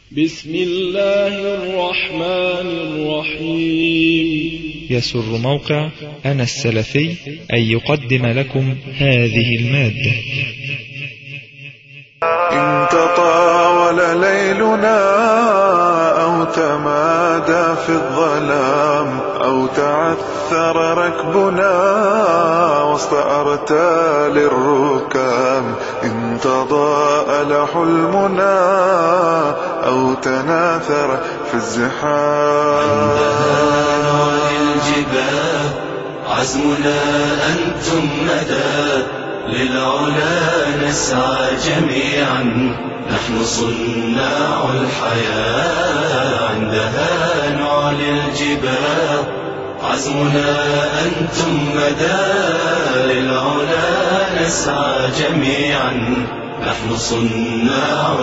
بسم الله الرحمن الرحيم يسر موقع أنا السلفي أن يقدم لكم هذه المادة إن تطاول ليلنا أو تمادى في الظلام أو تعثر ركبنا وسط أرتال الركام إن تضاءل حلمنا أو تناثر في الزحام الجبال عزمنا أنتم مدى للعلا نسعى جميعا نحن صناع الحياة عندها نعلي الجبال عزمنا أنتم مدى للعلا نسعى جميعا نحن صناع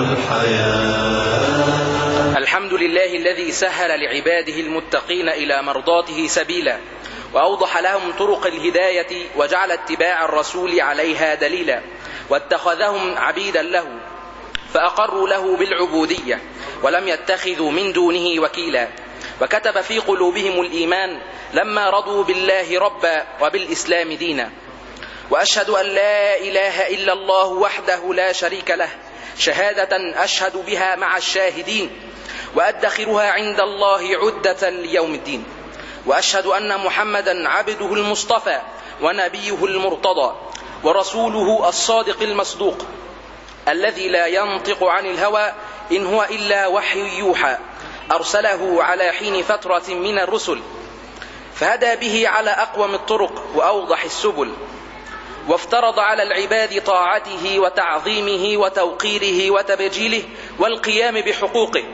الحياة الحمد لله الذي سهل لعباده المتقين إلى مرضاته سبيلا وأوضح لهم طرق الهداية وجعل اتباع الرسول عليها دليلا واتخذهم عبيدا له فأقروا له بالعبودية ولم يتخذوا من دونه وكيلا وكتب في قلوبهم الإيمان لما رضوا بالله ربا وبالإسلام دينا وأشهد أن لا إله إلا الله وحده لا شريك له شهادة أشهد بها مع الشاهدين وأدخرها عند الله عدة ليوم الدين واشهد ان محمدا عبده المصطفى ونبيه المرتضى ورسوله الصادق المصدوق الذي لا ينطق عن الهوى ان هو الا وحي يوحى ارسله على حين فتره من الرسل فهدى به على اقوم الطرق واوضح السبل وافترض على العباد طاعته وتعظيمه وتوقيره وتبجيله والقيام بحقوقه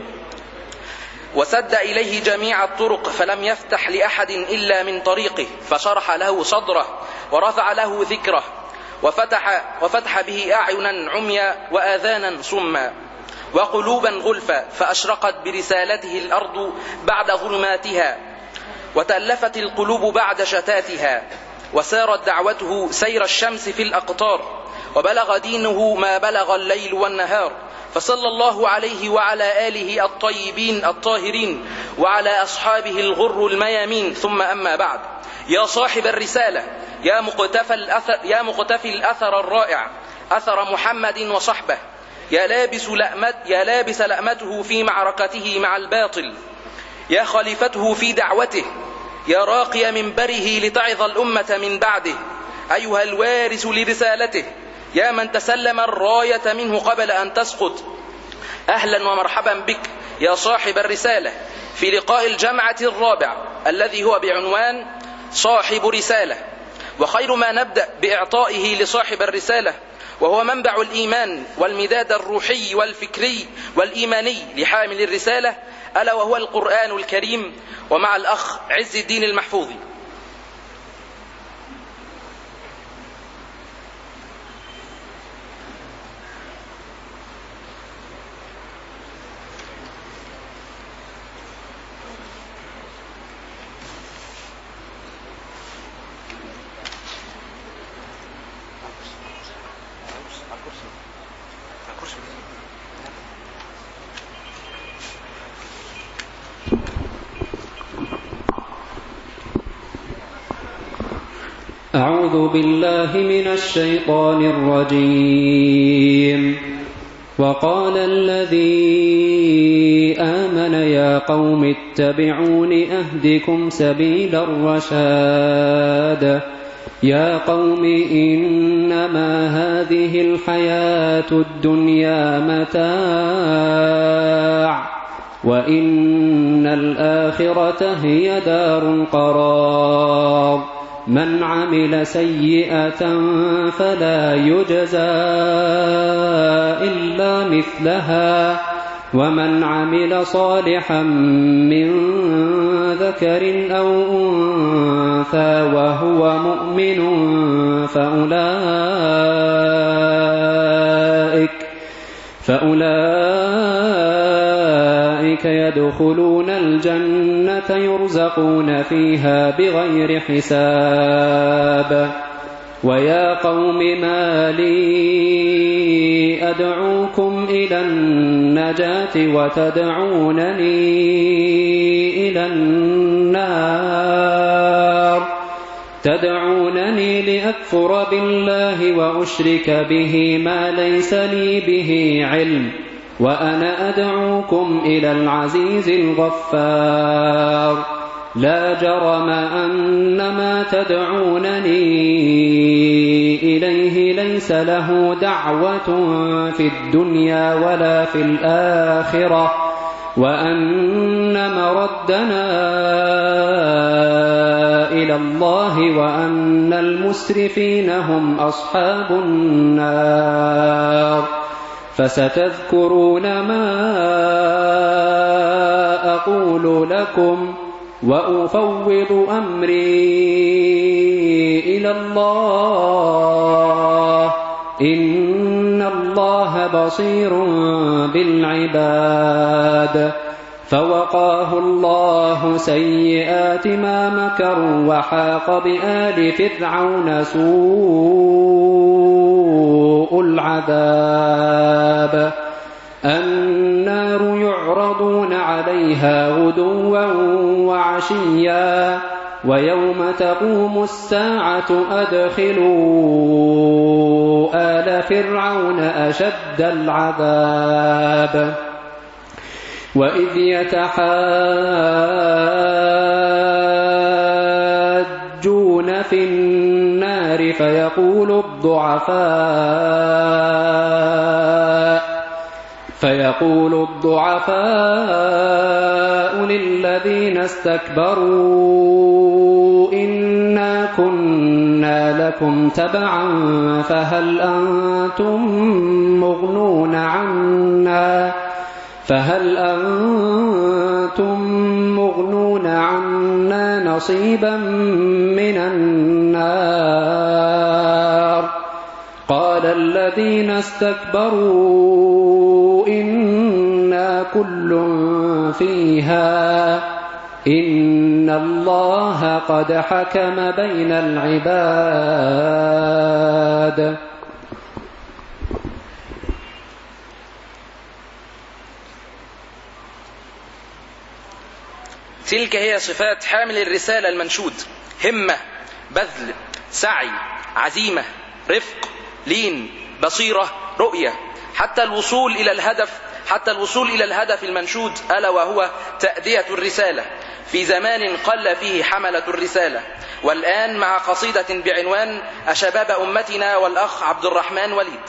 وسد إليه جميع الطرق فلم يفتح لأحد إلا من طريقه فشرح له صدره ورفع له ذكره وفتح, وفتح به أعينا عميا وآذانا صما وقلوبا غلفا فأشرقت برسالته الأرض بعد ظلماتها وتألفت القلوب بعد شتاتها وسارت دعوته سير الشمس في الأقطار وبلغ دينه ما بلغ الليل والنهار فصلى الله عليه وعلى آله الطيبين الطاهرين وعلى أصحابه الغر الميامين ثم أما بعد يا صاحب الرسالة يا مقتفى الأثر, يا مقتفي الأثر الرائع أثر محمد وصحبه يا لابس لأمت يا لابس لأمته في معركته مع الباطل يا خليفته في دعوته يا راقي منبره لتعظ الأمة من بعده أيها الوارث لرسالته يا من تسلم الراية منه قبل أن تسقط أهلا ومرحبا بك يا صاحب الرسالة في لقاء الجمعة الرابع الذي هو بعنوان صاحب رسالة وخير ما نبدأ بإعطائه لصاحب الرسالة وهو منبع الإيمان والمداد الروحي والفكري والإيماني لحامل الرسالة ألا وهو القرآن الكريم ومع الأخ عز الدين المحفوظي أعوذ بالله من الشيطان الرجيم وقال الذي آمن يا قوم اتبعون أهدكم سبيل الرشاد يا قوم إنما هذه الحياة الدنيا متاع وإن الآخرة هي دار القرار من عمل سيئة فلا يجزى إلا مثلها ومن عمل صالحا من ذكر أو أنثى وهو مؤمن فأولئك فأولئك يدخلون الجنة يرزقون فيها بغير حساب ويا قوم ما لي أدعوكم إلى النجاة وتدعونني إلى النار تدعونني لأكفر بالله وأشرك به ما ليس لي به علم وأنا أدعوكم إلى العزيز الغفار لا جرم أن ما تدعونني إليه ليس له دعوة في الدنيا ولا في الآخرة وأن مردنا إلى الله وأن المسرفين هم أصحاب النار فستذكرون ما أقول لكم وأفوض أمري إلى الله إن الله بصير بالعباد فوقاه الله سيئات ما مكروا وحاق بآل فرعون سوء العذاب النار يعرضون عليها غدوا وعشيا ويوم تقوم الساعة أدخلوا آل فرعون أشد العذاب وإذ يتحاجون في النار فيقول الضعفاء فيقول الضعفاء للذين استكبروا إنا كنا لكم تبعا فهل أنتم مغنون عنا فهل أنتم مغنون عنا نصيبا من النار قال الذين استكبروا إنا كل فيها إن الله قد حكم بين العباد تلك هي صفات حامل الرسالة المنشود همة بذل سعي عزيمة رفق لين بصيرة رؤية حتى الوصول إلى الهدف حتى الوصول إلى الهدف المنشود ألا وهو تأدية الرسالة في زمان قل فيه حملة الرسالة والآن مع قصيدة بعنوان أشباب أمتنا والأخ عبد الرحمن وليد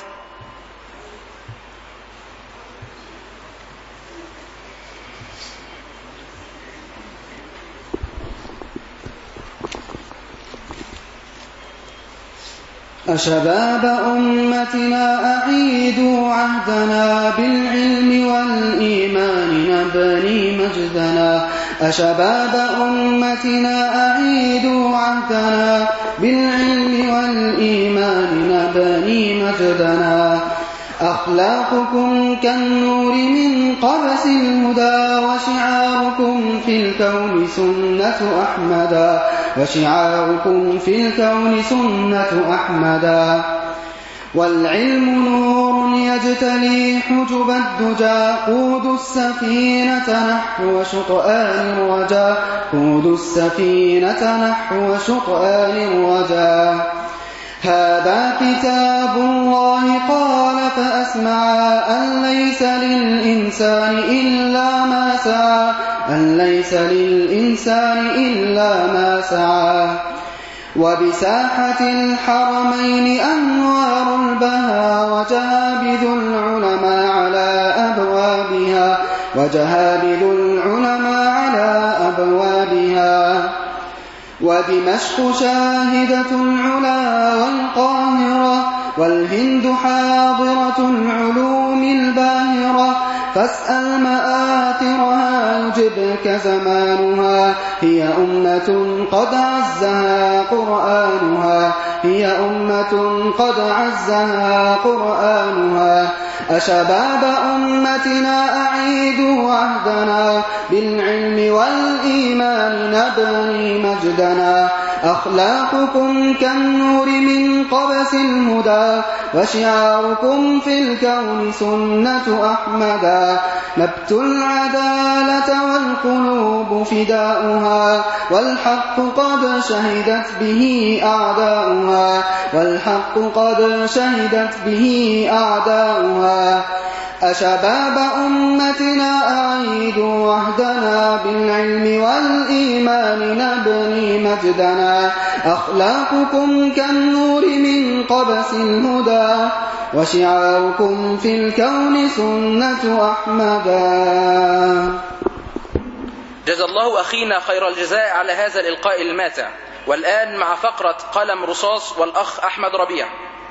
أشباب أمتنا أعيدوا عهدنا بالعلم والإيمان نبني مجدنا أشباب أمتنا أعيدوا عهدنا بالعلم والإيمان نبني مجدنا أخلاقكم كالنور من قبس الهدى وشعاركم في الكون سنة أحمدا وشعاركم في الكون سنة أحمدا والعلم نور يجتلي حجب الدجى قود السفينة نحو شطآن الرجا قود السفينة نحو شطآن الرجا هذا كتاب الله قال فأسمع أن ليس للإنسان إلا ما سعى أن ليس للإنسان إلا ما سعى وبساحة الحرمين أنوار البهى وجابذ العلماء على أبوابها وجهابذ العلماء على أبوابها ودمشق شاهدة العلا والقاهرة والهند حاضرة العلوم الباهرة فاسأل مآثرها يجبك زمانها هي أمة قد عزها قرآنها هي أمة قد عزها قرآنها أشباب أمتنا أعيدوا عهدنا بالعلم والإيمان نبني مجدنا أخلاقكم كالنور من قبس الهدى وشعاركم في الكون سنة أحمدا نبت العدالة والقلوب فداؤها والحق قد شهدت به أعداؤها والحق قد شهدت به أعداؤها أشباب أمتنا أعيدوا عهدنا بالعلم والإيمان نبني مجدنا أخلاقكم كالنور من قبس الهدى وشعاركم في الكون سنة أحمدا جزا الله أخينا خير الجزاء على هذا الإلقاء الماتع والآن مع فقرة قلم رصاص والأخ أحمد ربيع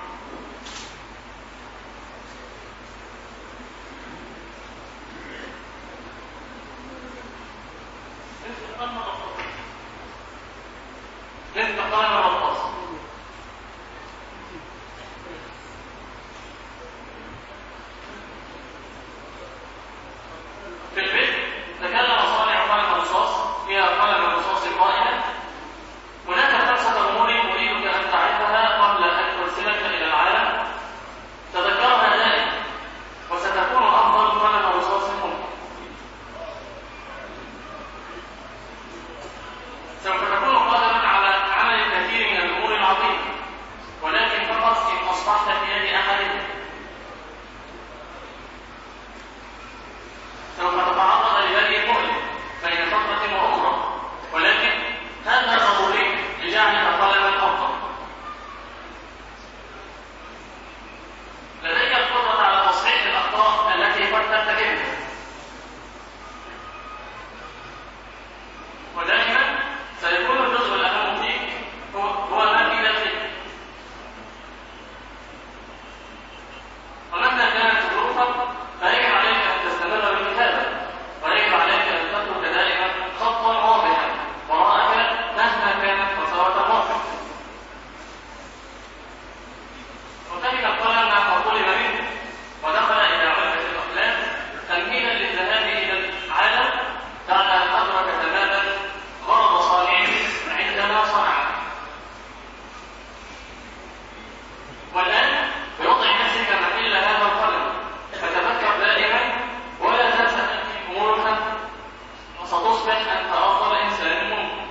في البيت تكلم صانع قلم الرصاص هي قلم الرصاص قائلا هناك خمسة أمور أريدك أن تعرفها قبل أن أرسلك إلى العالم تذكرها دائما وستكون أفضل قلم رصاص ممكن سوف تكون قادرا على عمل الكثير من الأمور العظيمة ولكن فقط إن أصبحت في يد أحدهم سوف تتعرض لبرء مؤلم بين فترة وأخرى ولكن هذا ضروري لجعلك قلما أفضل لديك القدرة على تصحيح الأخطاء التي قد ترتكبها ودائما سيكون الجزء الأهم فيك هو هو ما في داخلك ومهما كانت ظروفك فيجب عليك ان تستمر بالكتابه ويجب عليك ان تترك دائما خطا واضحا وراءك مهما كانت مسارة الموقف وكتب القلم ما طلب منه ودخل الى علبه الاقلام تمهيدا للذهاب الى العالم بعد ان ادرك تماما غرض صانعه عندما صنعه والآن بوضع نفسك محل هذا القلم فتفكر دائما ولا تنسى أن أمورك وستصبح أنت أفضل إنسان ممكن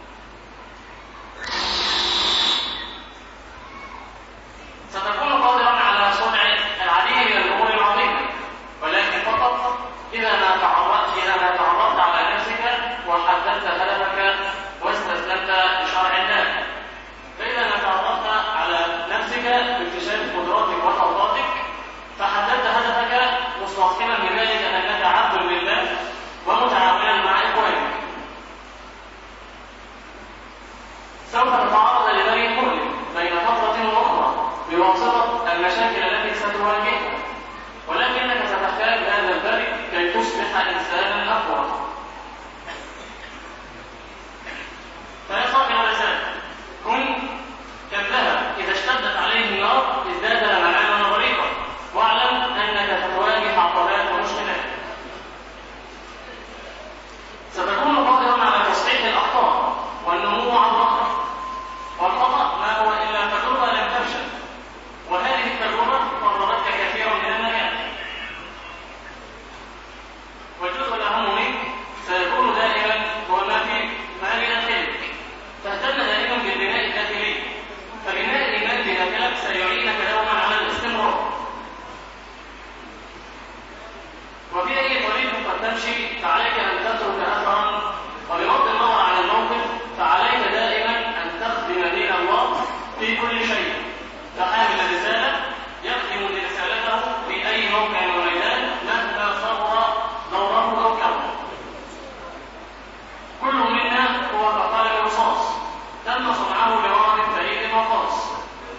ستكون قادرا على صنع العديد من الأمور العظيمة ولكن فقط إذا ما تعرضت إذا ما تعرضت على نفسك وحددت هدفك واستسلمت لشرع الله فإذا ما تعرضت على نفسك باكتشاف قدراتك وطاقاتك فحددت هدفك مستوطنا بذلك أنك عبد لله ومتعاونا مع إخوانك سوف تتعرض لبري مؤلم بين فترة وأخرى بواسطة المشاكل التي ستواجهها ولكنك ستحتاج هذا البري كي تصبح إنسانا أقوى فيا صاحب الرسالة كن كالذهب إذا اشتدت عليه النار ازداد لمعانا وريقا واعلم أنك تتواجه عقبات ومشكلات ستكون قادرا على تصحيح الأخطاء والنمو عن ظهرك والخطأ ما هو إلا تجربة لم تفشل وهذه التجربة قربتك كثيرا من النجاح والجزء الأهم منك سيكون دائما هو ما في ما بداخلك فاهتم دائما بالبناء الداخلي فبناء الإيمان بداخلك سيعينك دوما على الاستمرار وفي أي طريق قد تمشي فعليك أن تترك أثرا وبغض النظر عن الموقف فعليك دائما أن تخدم دين الله في كل شيء فحامل رسالة يخدم رسالته في أي موقع وميدان مهما صغر دوره أو كبر كل منا هو كقلم رصاص تم صنعه لغرض فريد وخاص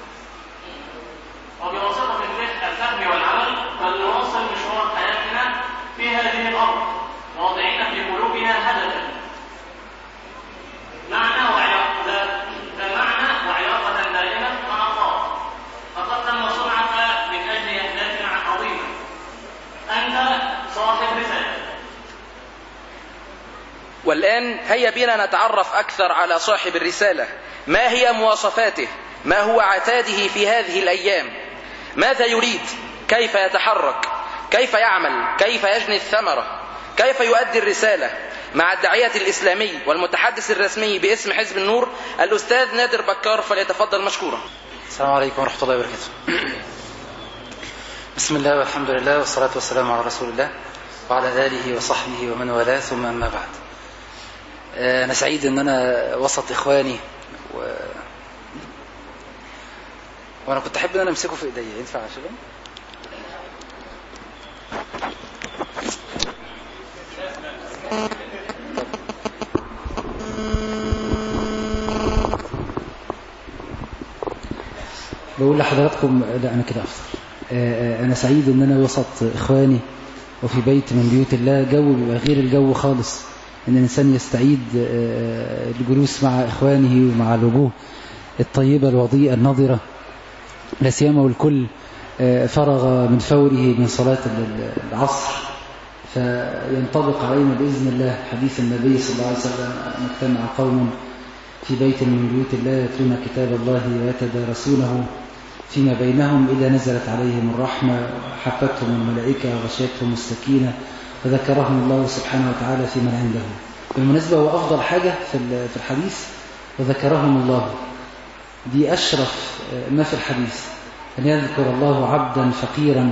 وبواسطة الفهم والعمل فلنواصل مشوار حياتنا في هذه الأرض واضعين في قلوبنا هدفا معنى وعلاقة معنى وعلاقة دائمة مع الله فقد تم صنعك من أجل أهداف عظيمة أنت صاحب رسالة والآن هيا بنا نتعرف أكثر على صاحب الرسالة ما هي مواصفاته ما هو عتاده في هذه الأيام ماذا يريد كيف يتحرك كيف يعمل كيف يجني الثمرة كيف يؤدي الرسالة مع الداعية الإسلامي والمتحدث الرسمي باسم حزب النور الأستاذ نادر بكار فليتفضل مشكورا السلام عليكم ورحمة الله وبركاته بسم الله والحمد لله والصلاة والسلام على رسول الله وعلى آله وصحبه ومن والاه ثم أما بعد أنا سعيد أن أنا وسط إخواني و... وأنا كنت أحب أن أنا أمسكه في إيدي ينفع يا شباب؟ بقول لحضراتكم لا أنا كده أفضل أنا سعيد أن أنا وسط إخواني وفي بيت من بيوت الله جو بيبقى غير الجو خالص أن الإنسان يستعيد الجلوس مع إخوانه ومع الوجوه الطيبة الوضيئة الناظرة لا سيما والكل فرغ من فوره من صلاة العصر فينطبق علينا بإذن الله حديث النبي صلى الله عليه وسلم أن اجتمع قوم في بيت من بيوت الله يتلون كتاب الله ويتدارسونه فيما بينهم إذا نزلت عليهم الرحمة حفتهم الملائكة وغشيتهم السكينة فذكرهم الله سبحانه وتعالى في من عنده بالمناسبة هو أفضل حاجة في الحديث وذكرهم الله دي أشرف ما في الحديث أن يذكر الله عبدا فقيرا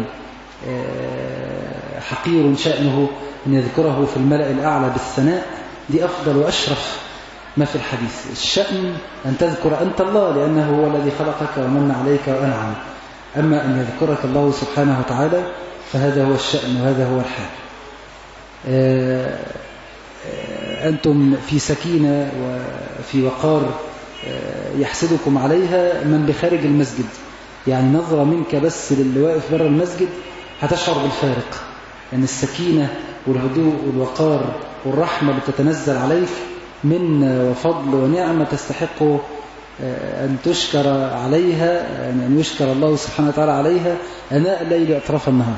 حقير شأنه أن يذكره في الملأ الأعلى بالثناء دي أفضل وأشرف ما في الحديث الشأن أن تذكر أنت الله لأنه هو الذي خلقك ومن عليك وأنعم أما أن يذكرك الله سبحانه وتعالى فهذا هو الشأن وهذا هو الحال أنتم في سكينة وفي وقار يحسدكم عليها من بخارج المسجد يعني نظرة منك بس للي واقف بره المسجد هتشعر بالفارق أن يعني السكينة والهدوء والوقار والرحمة اللي تتنزل عليك من وفضل ونعمة تستحق أن تشكر عليها أن يشكر الله سبحانه وتعالى عليها أناء الليل أطراف النهار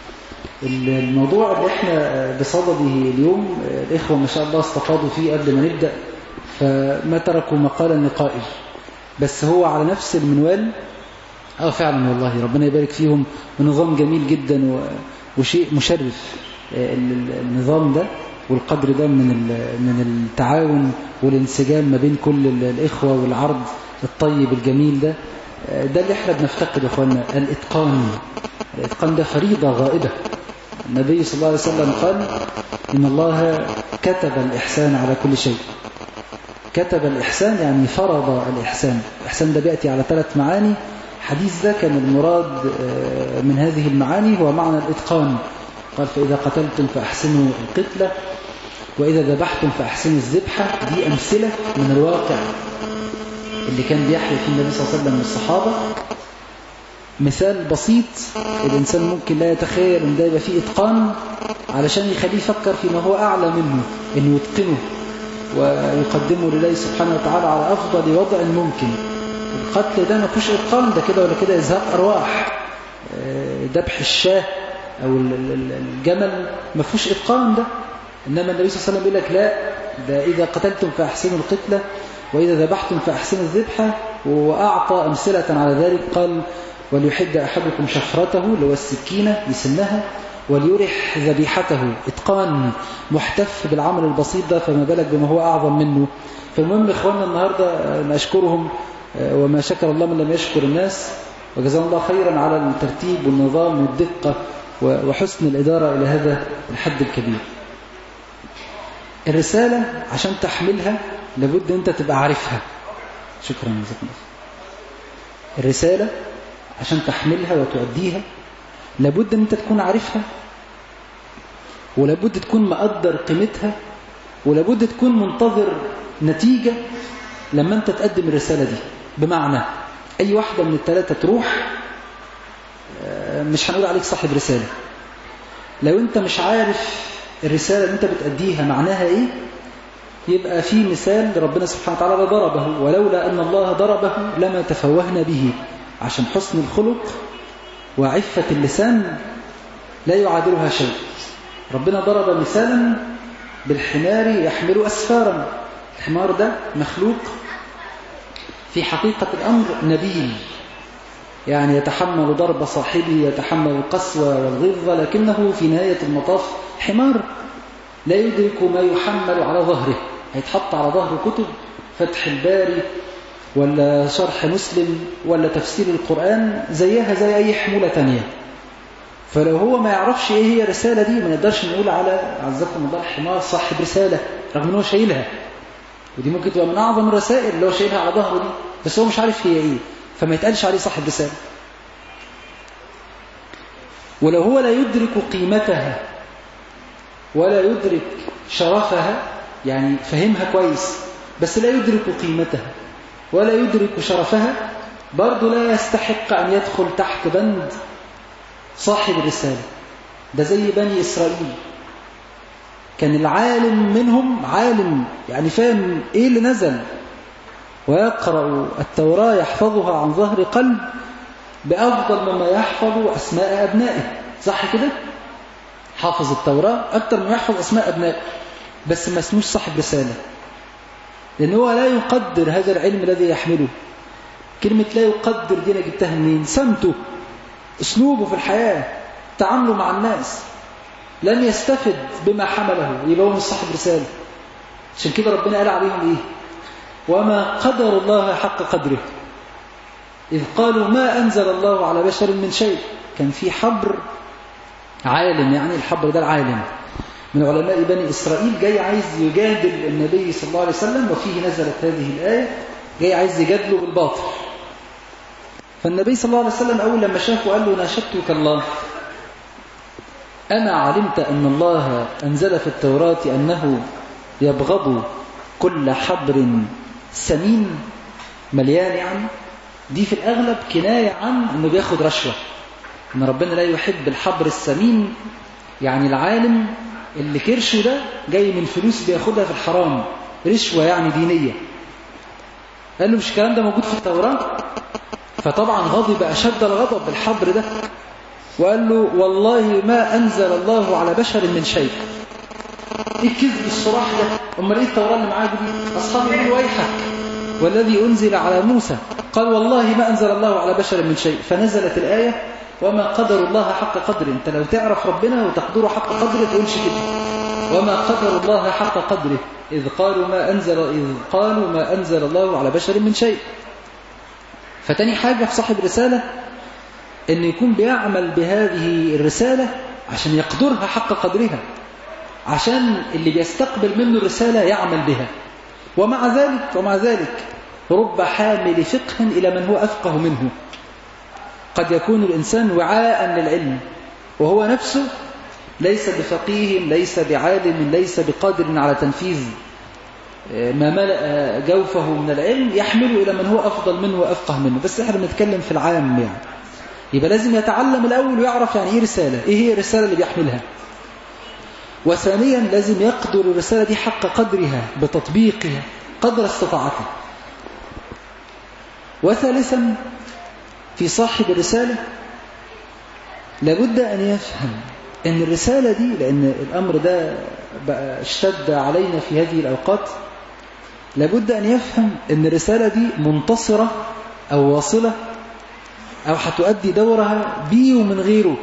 الموضوع اللي احنا بصدده اليوم الإخوة ما شاء الله استفاضوا فيه قبل ما نبدأ فما تركوا مقالا لقائل بس هو على نفس المنوال اه فعلا والله ربنا يبارك فيهم ونظام جميل جدا وشيء مشرف النظام ده والقدر ده من من التعاون والانسجام ما بين كل الإخوة والعرض الطيب الجميل ده ده اللي احنا بنفتقد يا اخوانا الاتقان الاتقان ده فريضة غائبة النبي صلى الله عليه وسلم قال إن الله كتب الإحسان على كل شيء كتب الإحسان يعني فرض الإحسان الإحسان ده بيأتي على ثلاث معاني حديث ده كان المراد من هذه المعاني هو معنى الإتقان قال فإذا قتلتم فأحسنوا القتلة وإذا ذبحتم فأحسنوا الذبحة دي أمثلة من الواقع اللي كان بيحيي فيه النبي صلى الله عليه وسلم من الصحابة مثال بسيط الإنسان ممكن لا يتخيل أن ده يبقى فيه إتقان علشان يخليه يفكر فيما هو أعلى منه أنه يتقنه ويقدمه لله سبحانه وتعالى على أفضل وضع ممكن القتل ده ما فيهوش إتقان ده كده ولا كده إزهاق أرواح ذبح الشاه أو الجمل ما فيهوش إتقان ده إنما النبي صلى الله عليه وسلم يقول لك لا ده إذا قتلتم فأحسنوا القتلة وإذا ذبحتم فأحسنوا الذبحة وأعطى أمثلة على ذلك قال وليحد أحدكم شفرته اللي هو السكينة يسنها وليرح ذبيحته إتقان محتف بالعمل البسيط ده فما بالك بما هو أعظم منه فالمهم إخواننا النهاردة نشكرهم وما شكر الله من لم يشكر الناس وجزاهم الله خيرا على الترتيب والنظام والدقة وحسن الإدارة إلى هذا الحد الكبير الرسالة عشان تحملها لابد أنت تبقى عارفها شكرا جزاكم الله الرسالة عشان تحملها وتؤديها لابد أن أنت تكون عارفها ولابد تكون مقدر قيمتها ولابد تكون منتظر نتيجة لما أنت تقدم الرسالة دي بمعنى أي واحدة من الثلاثة تروح مش هنقول عليك صاحب رسالة لو أنت مش عارف الرسالة اللي أنت بتأديها معناها إيه يبقى في مثال ربنا سبحانه وتعالى ضربه ولولا أن الله ضربه لما تفوهنا به عشان حسن الخلق وعفة اللسان لا يعادلها شيء ربنا ضرب مثالا بالحمار يحمل أسفارا الحمار ده مخلوق في حقيقة الأمر نبيل يعني يتحمل ضرب صاحبه يتحمل القسوة والغلظة لكنه في نهاية المطاف حمار لا يدرك ما يحمل على ظهره هيتحط على ظهر كتب فتح الباري ولا شرح مسلم ولا تفسير القرآن زيها زي أي حمولة تانية فلو هو ما يعرفش ايه هي الرسالة دي ما نقدرش نقول على عزكم الله الحمار صاحب رسالة رغم ان هو شايلها ودي ممكن تبقى من أعظم الرسائل اللي هو شايلها على ظهره دي بس هو مش عارف هي ايه فما يتقالش عليه صاحب رسالة ولو هو لا يدرك قيمتها ولا يدرك شرفها يعني فهمها كويس بس لا يدرك قيمتها ولا يدرك شرفها برضه لا يستحق أن يدخل تحت بند صاحب الرسالة ده زي بني إسرائيل كان العالم منهم عالم يعني فاهم إيه اللي نزل ويقرأ التوراة يحفظها عن ظهر قلب بأفضل مما يحفظ أسماء أبنائه صح كده؟ حافظ التوراة أكتر من يحفظ أسماء أبنائه بس ما اسموش صاحب رسالة لأن هو لا يقدر هذا العلم الذي يحمله كلمة لا يقدر دي أنا جبتها منين سمته اسلوبه في الحياة تعامله مع الناس لم يستفد بما حمله يبقى هو مش صاحب رسالة عشان كده ربنا قال عليهم ايه وما قدر الله حق قدره إذ قالوا ما أنزل الله على بشر من شيء كان في حبر عالم يعني الحبر ده العالم من علماء بني إسرائيل جاي عايز يجادل النبي صلى الله عليه وسلم وفيه نزلت هذه الآية جاي عايز يجادله بالباطل فالنبي صلى الله عليه وسلم أول لما شافه قال له ناشدتك الله أما علمت أن الله أنزل في التوراة أنه يبغض كل حبر سمين مليان يعني دي في الأغلب كناية عن أنه بياخد رشوة أن ربنا لا يحب الحبر السمين يعني العالم اللي كرشه ده جاي من فلوس بياخدها في الحرام رشوة يعني دينية قال له مش الكلام ده موجود في التوراة فطبعا غضب أشد الغضب بالحبر ده وقال له والله ما أنزل الله على بشر من شيء ايه الكذب الصراح ده امال ايه التوراة اللي معاك دي اصحابي يقولوا ويحك والذي انزل على موسى قال والله ما انزل الله على بشر من شيء فنزلت الآية وما قدر الله حق قدر انت لو تعرف ربنا وتقدره حق قدره تقولش كده وما قدر الله حق قدره إذ قالوا ما أنزل إذ قالوا ما أنزل الله على بشر من شيء فتاني حاجة في صاحب رسالة أن يكون بيعمل بهذه الرسالة عشان يقدرها حق قدرها عشان اللي بيستقبل منه الرسالة يعمل بها ومع ذلك ومع ذلك رب حامل فقه إلى من هو أفقه منه قد يكون الإنسان وعاء للعلم وهو نفسه ليس بفقيه ليس بعالم ليس بقادر على تنفيذ ما ملأ جوفه من العلم يحمله إلى من هو أفضل منه وأفقه منه بس احنا بنتكلم في العام يعني يبقى لازم يتعلم الأول ويعرف يعني إيه رسالة إيه هي الرسالة اللي بيحملها وثانيا لازم يقدر الرسالة دي حق قدرها بتطبيقها قدر استطاعته وثالثا في صاحب الرسالة لابد أن يفهم أن الرسالة دي لأن الأمر ده بقى اشتد علينا في هذه الأوقات لابد أن يفهم أن الرسالة دي منتصرة أو واصلة أو هتؤدي دورها بيه ومن غيره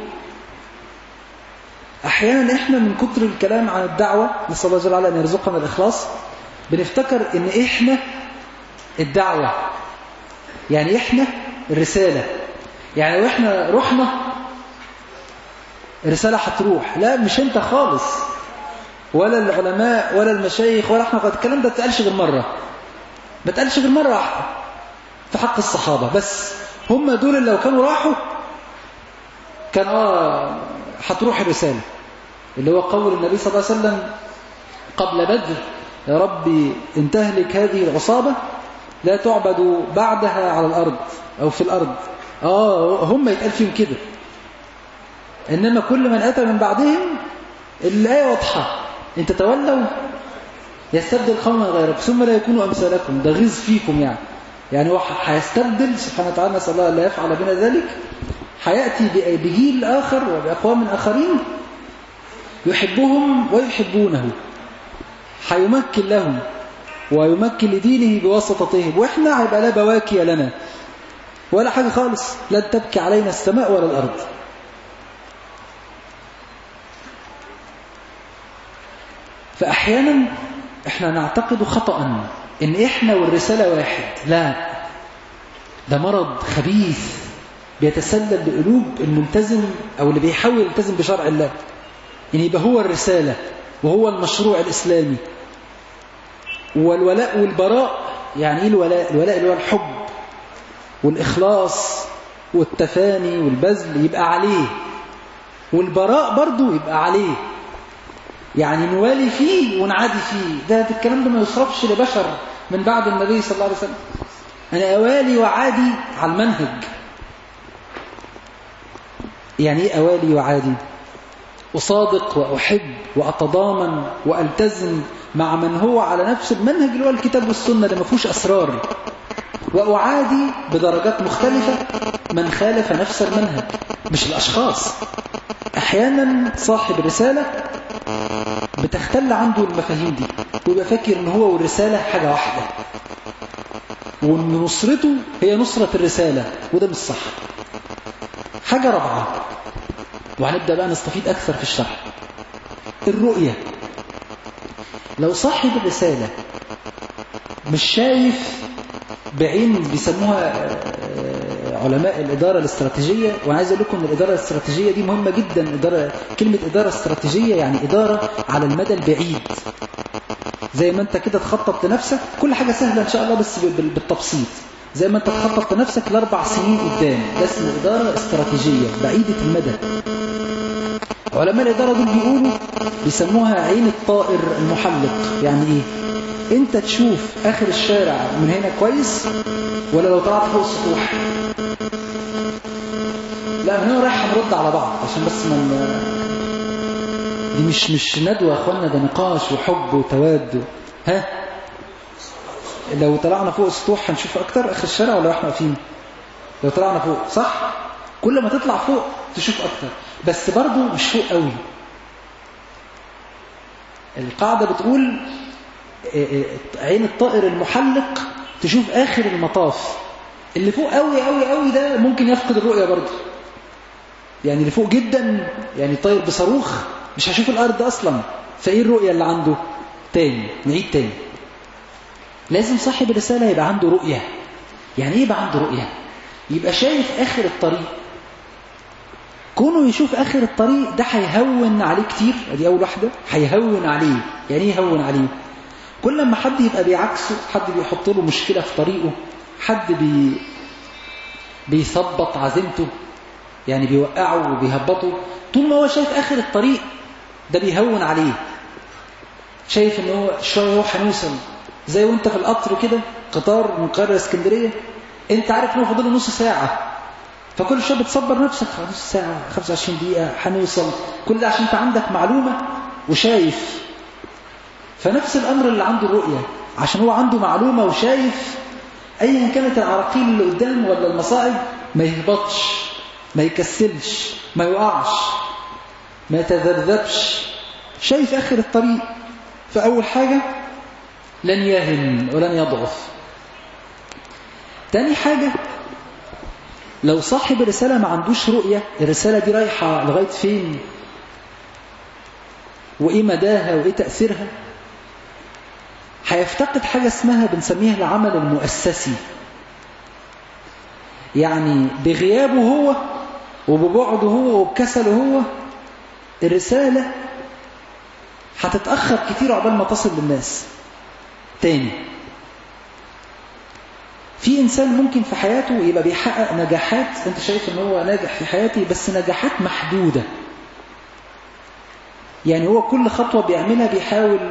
أحيانا إحنا من كتر الكلام عن الدعوة نسأل الله جل وعلا أن يرزقنا الإخلاص بنفتكر إن إحنا الدعوة يعني إحنا الرسالة يعني لو إحنا رحنا الرسالة هتروح لا مش أنت خالص ولا العلماء ولا المشايخ ولا احنا الكلام ده تقالش غير مرة ما تقالش غير مرة واحدة في حق الصحابة بس هم دول اللي لو كانوا راحوا كان اه هتروح الرسالة اللي هو قول النبي صلى الله عليه وسلم قبل بدر يا ربي ان تهلك هذه العصابة لا تعبد بعدها على الأرض أو في الأرض آه هم يتقال فيهم كده إنما كل من أتى من بعدهم الآية واضحة إن تتولوا يستبدل قوما غيركم ثم لا يكونوا أمثالكم ده غيظ فيكم يعني يعني هو هيستبدل سبحانه وتعالى نسأل الله لا يفعل بنا ذلك هيأتي بجيل آخر وبأقوام آخرين يحبهم ويحبونه هيمكن لهم ويمكن لدينه بواسطتهم واحنا هيبقى لا بواكي لنا ولا حاجة خالص لن تبكي علينا السماء ولا الأرض فأحيانا احنا نعتقد خطأ ان احنا والرسالة واحد لا ده مرض خبيث بيتسلل لقلوب الملتزم او اللي بيحاول يلتزم بشرع الله يعني يبقى هو الرسالة وهو المشروع الإسلامي والولاء والبراء يعني ايه الولاء الولاء اللي هو الحب والإخلاص والتفاني والبذل يبقى عليه والبراء برضو يبقى عليه يعني نوالي فيه ونعادي فيه ده الكلام ده ما يصرفش لبشر من بعد النبي صلى الله عليه وسلم أنا أوالي وعادي على المنهج يعني إيه أوالي وعادي أصادق وأحب وأتضامن وألتزم مع من هو على نفس المنهج اللي هو الكتاب والسنة اللي ما فيهوش أسرار وأعادي بدرجات مختلفة من خالف نفس المنهج مش الأشخاص أحيانا صاحب رسالة بتختل عنده المفاهيم دي ويبقى فاكر ان هو والرسالة حاجة واحدة وان نصرته هي نصرة الرسالة وده مش صح حاجة رابعة وهنبدأ بقى نستفيد أكثر في الشرح الرؤية لو صاحب الرسالة مش شايف بعين بيسموها علماء الإدارة الاستراتيجية وأنا عايز أقول لكم أن الإدارة الاستراتيجية دي مهمة جدا إدارة كلمة إدارة استراتيجية يعني إدارة على المدى البعيد زي ما أنت كده تخطط لنفسك كل حاجة سهلة إن شاء الله بس بالتبسيط زي ما أنت تخطط لنفسك لأربع سنين قدام ده اسمه إدارة استراتيجية بعيدة المدى علماء الإدارة دول بيقولوا بيسموها عين الطائر المحلق يعني إيه انت تشوف اخر الشارع من هنا كويس ولا لو طلعت فوق السطوح لا من هنا رايح هنرد على بعض عشان بس من دي مش مش ندوة يا اخوانا ده نقاش وحب وتواد ها لو طلعنا فوق السطوح هنشوف اكتر اخر الشارع ولا احنا واقفين لو طلعنا فوق صح كل ما تطلع فوق تشوف اكتر بس برضو مش فوق قوي القاعدة بتقول عين الطائر المحلق تشوف آخر المطاف اللي فوق قوي قوي قوي ده ممكن يفقد الرؤية برضه يعني اللي فوق جدا يعني طاير بصاروخ مش هشوف الأرض أصلا فإيه الرؤية اللي عنده تاني نعيد تاني لازم صاحب الرسالة يبقى عنده رؤية يعني ايه يبقى عنده رؤية يبقى شايف آخر الطريق كونه يشوف آخر الطريق ده هيهون عليه كتير دي أول واحدة هيهون عليه يعني ايه يهون عليه كل ما حد يبقى بيعكسه حد بيحط له مشكلة في طريقه حد بي بيثبط عزيمته يعني بيوقعه وبيهبطه طول ما هو شايف آخر الطريق ده بيهون عليه شايف ان هو شوية هو هنوصل زي وانت في القطر كده قطار من القاهرة اسكندرية انت عارف انه فاضل نص ساعة فكل شوية بتصبر نفسك نص ساعة 25 دقيقة هنوصل كل ده عشان انت عندك معلومة وشايف فنفس الأمر اللي عنده الرؤية عشان هو عنده معلومة وشايف أيا كانت العراقيل اللي قدام ولا المصائب ما يهبطش ما يكسلش ما يقعش ما يتذبذبش شايف آخر الطريق فأول حاجة لن يهن ولن يضعف تاني حاجة لو صاحب الرسالة ما عندوش رؤية الرسالة دي رايحة لغاية فين وإيه مداها وإيه تأثيرها هيفتقد حاجة اسمها بنسميها العمل المؤسسي يعني بغيابه هو وببعده هو وبكسله هو الرسالة هتتأخر كتير عقبال ما تصل للناس تاني في إنسان ممكن في حياته يبقى بيحقق نجاحات أنت شايف أن هو ناجح في حياتي بس نجاحات محدودة يعني هو كل خطوة بيعملها بيحاول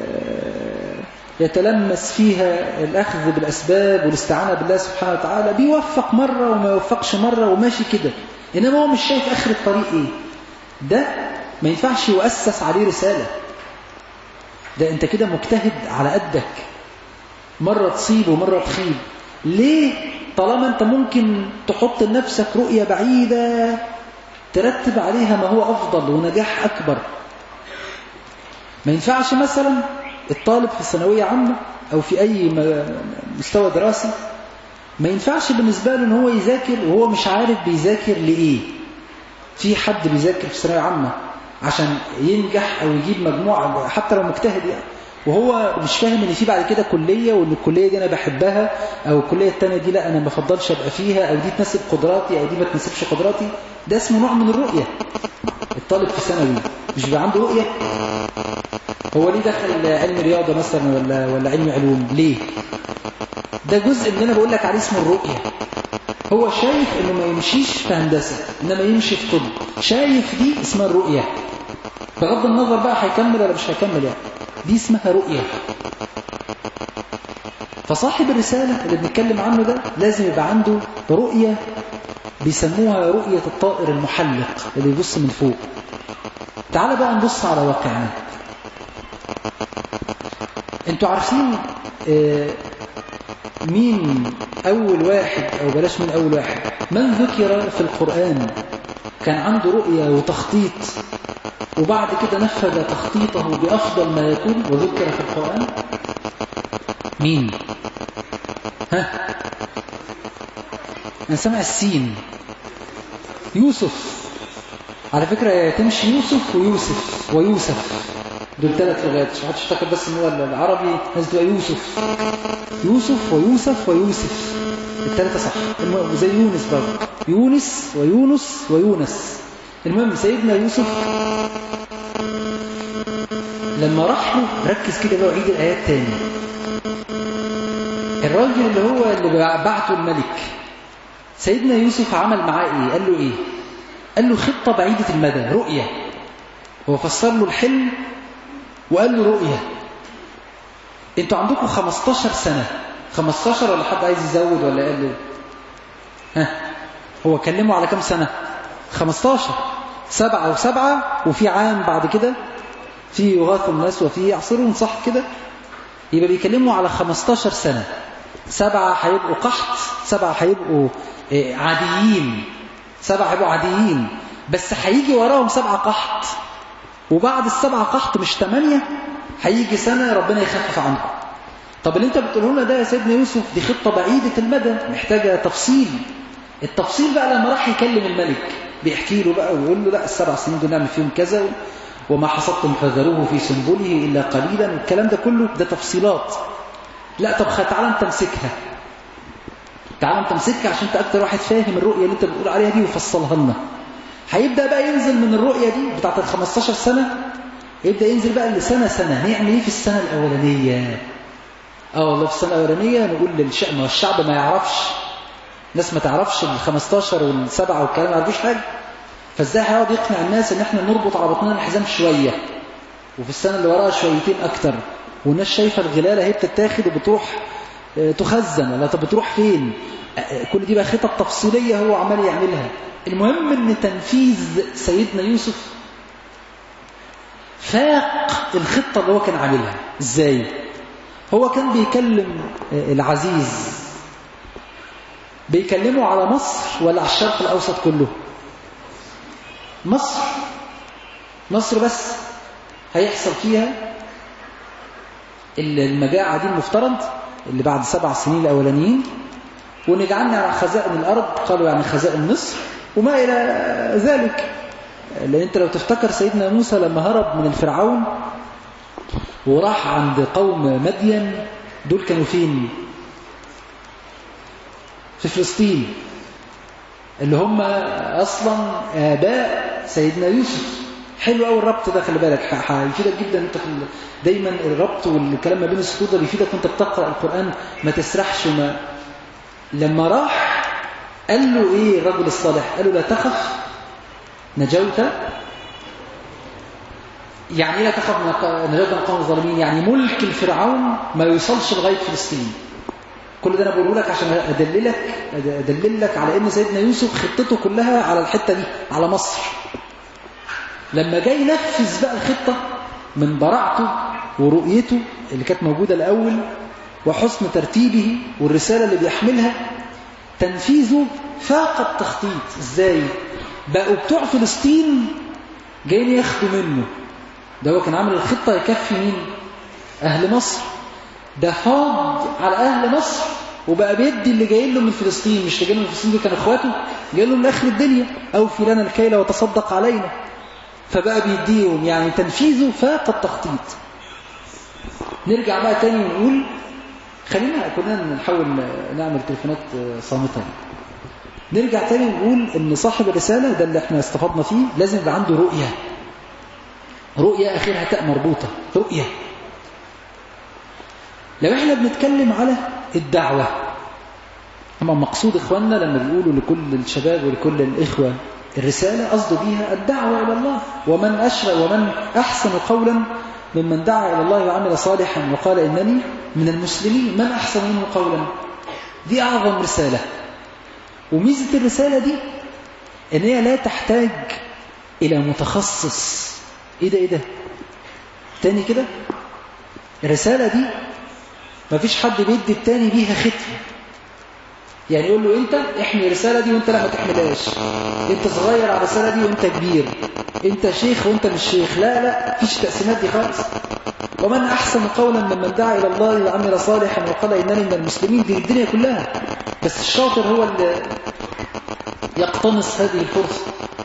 يتلمس فيها الأخذ بالأسباب والاستعانة بالله سبحانه وتعالى بيوفق مرة وما يوفقش مرة وماشي كده إنما هو مش شايف آخر الطريق إيه ده ما ينفعش يؤسس عليه رسالة ده أنت كده مجتهد على قدك مرة تصيب ومرة تخيب ليه طالما أنت ممكن تحط لنفسك رؤية بعيدة ترتب عليها ما هو أفضل ونجاح أكبر ما ينفعش مثلا الطالب في ثانوية عامة أو في أي م- مستوى دراسي ما ينفعش بالنسبة له ان هو يذاكر وهو مش عارف بيذاكر لإيه في حد بيذاكر في ثانوية عامة عشان ينجح أو يجيب مجموعة حتى لو مجتهد يعني وهو مش فاهم ان في بعد كده كلية وان الكلية دي انا بحبها او الكلية التانية دي لا انا ما بفضلش ابقى فيها او دي تناسب قدراتي او دي ما تناسبش قدراتي ده اسمه نوع من الرؤية الطالب في ثانوي مش بيبقى عنده رؤية هو ليه دخل علم رياضة مثلا ولا ولا علم علوم ليه ده جزء اللي انا بقول لك عليه اسمه الرؤية هو شايف انه ما يمشيش في هندسة انما يمشي في طب شايف دي اسمها الرؤية بغض النظر بقى هيكمل ولا مش هيكمل يعني دي اسمها رؤية فصاحب الرسالة اللي بنتكلم عنه ده لازم يبقى عنده رؤية بيسموها رؤية الطائر المحلق اللي يبص من فوق تعال بقى نبص على واقعنا انتوا عارفين آه، مين أول واحد أو بلاش من أول واحد من ذكر في القرآن كان عنده رؤية وتخطيط وبعد كده نفذ تخطيطه بأفضل ما يكون وذكر في القرآن مين ها أنا سمع السين يوسف على فكرة تمشي يوسف ويوسف ويوسف دول ثلاث لغات مش حدش افتكر بس ان هو العربي لازم تبقى يوسف يوسف ويوسف ويوسف الثلاثة صح الم- زي يونس برضه يونس ويونس ويونس المهم سيدنا يوسف لما راح له ركز كده بقى وعيد الآيات تاني الراجل اللي هو اللي بعته الملك سيدنا يوسف عمل معاه ايه قال له ايه قال له خطة بعيدة المدى رؤية هو فسر له الحلم وقال له رؤية انتوا عندكم 15 سنة 15 ولا حد عايز يزود ولا قال له ها هو كلمه على كم سنة 15 سبعة وسبعة وفي عام بعد كده في يغاث الناس وفي يعصرون صح كده يبقى بيكلموا على 15 سنة سبعة هيبقوا قحط سبعة هيبقوا آه، عاديين سبعة هيبقوا عاديين بس هيجي وراهم سبعة قحط وبعد السبعة قحط مش ثمانية هيجي سنة ربنا يخفف عنكم طب اللي انت بتقوله لنا ده يا سيدنا يوسف دي خطة بعيدة المدى محتاجة تفصيل التفصيل بقى لما راح يكلم الملك بيحكي له بقى ويقول له لا السبع سنين دول نعمل فيهم كذا وما حصدتم فذروه في سنبله إلا قليلا والكلام ده كله ده تفصيلات لا طب خ- تعالى انت امسكها تعالى انت امسكها عشان انت اكتر واحد فاهم الرؤية اللي انت بتقول عليها دي وفصلها لنا هيبدأ بقى ينزل من الرؤية دي بتاعت ال 15 سنة يبدأ ينزل بقى لسنة سنة نعمل ايه في السنة الأولانية اه والله في السنة الأولانية نقول للشعب ما الشعب ما يعرفش الناس ما تعرفش ال 15 والسبعة والكلام ما يعرفوش حاجة فازاي هيقعد يقنع الناس ان احنا نربط على بطننا الحزام شوية وفي السنة اللي وراها شويتين اكتر والناس شايفة الغلالة هي بتتاخد وبتروح آه، تخزن ولا طب بتروح فين آه، آه، كل دي بقى خطط تفصيلية هو عمال يعملها المهم ان تنفيذ سيدنا يوسف فاق الخطة اللي هو كان عاملها ازاي هو كان بيكلم آه، العزيز بيكلموا على مصر ولا على الشرق الأوسط كله مصر مصر بس هيحصل فيها المجاعة دي المفترض اللي بعد سبع سنين الأولانيين ونجعلنا على خزائن الأرض قالوا يعني خزائن مصر وما إلى ذلك لأن أنت لو تفتكر سيدنا موسى لما هرب من الفرعون وراح عند قوم مدين دول كانوا فين في فلسطين اللي هم أصلا آباء سيدنا يوسف حلو قوي الربط ده خلي بالك ح- هيفيدك جدا انت في ال- دايما الربط والكلام ما بين السطور ده بيفيدك وانت بتقرا القران ما تسرحش وما لما راح قال له ايه الرجل الصالح قال له لا تخف نجوت يعني ايه لا تخف من الق- نجوت من القوم الظالمين يعني ملك الفرعون ما يوصلش لغايه فلسطين كل ده انا بقوله لك عشان ادللك ادللك على ان سيدنا يوسف خطته كلها على الحته دي على مصر لما جاي ينفذ بقى الخطه من براعته ورؤيته اللي كانت موجوده الاول وحسن ترتيبه والرساله اللي بيحملها تنفيذه فاق التخطيط ازاي بقوا بتوع فلسطين جايين ياخدوا منه ده هو كان عامل الخطه يكفي مين أهل مصر ده فاض على أهل مصر وبقى بيدي اللي جاي له من فلسطين مش اللي جاي له من فلسطين دول كانوا اخواته جاي له من آخر الدنيا أوفي لنا الكيل وتصدق علينا فبقى بيديهم يعني تنفيذه فاق التخطيط نرجع بقى تاني ونقول خلينا كنا نحاول نعمل تليفونات صامتة نرجع تاني ونقول ان صاحب الرسالة ده اللي احنا استفدنا فيه لازم يبقى عنده رؤية رؤية اخرها تاء مربوطة رؤية لو احنا بنتكلم على الدعوة اما مقصود اخواننا لما بيقولوا لكل الشباب ولكل الاخوة الرسالة قصده بيها الدعوة الى الله ومن اشرى ومن احسن قولا ممن دعا الى الله وعمل صالحا وقال انني من المسلمين من احسن منه قولا دي اعظم رسالة وميزة الرسالة دي ان هي لا تحتاج الى متخصص ايه ده ايه ده تاني كده الرسالة دي مفيش حد بيدي التاني بيها ختم يعني يقول له انت احمي الرسالة دي وانت لا ما تحملهاش انت صغير على الرسالة دي وانت كبير انت شيخ وانت مش شيخ لا لا فيش تقسيمات دي خالص ومن احسن قولا ممن دعا الى الله وعمل صالحا وقال انني من المسلمين دي الدنيا كلها بس الشاطر هو اللي يقتنص هذه الفرصة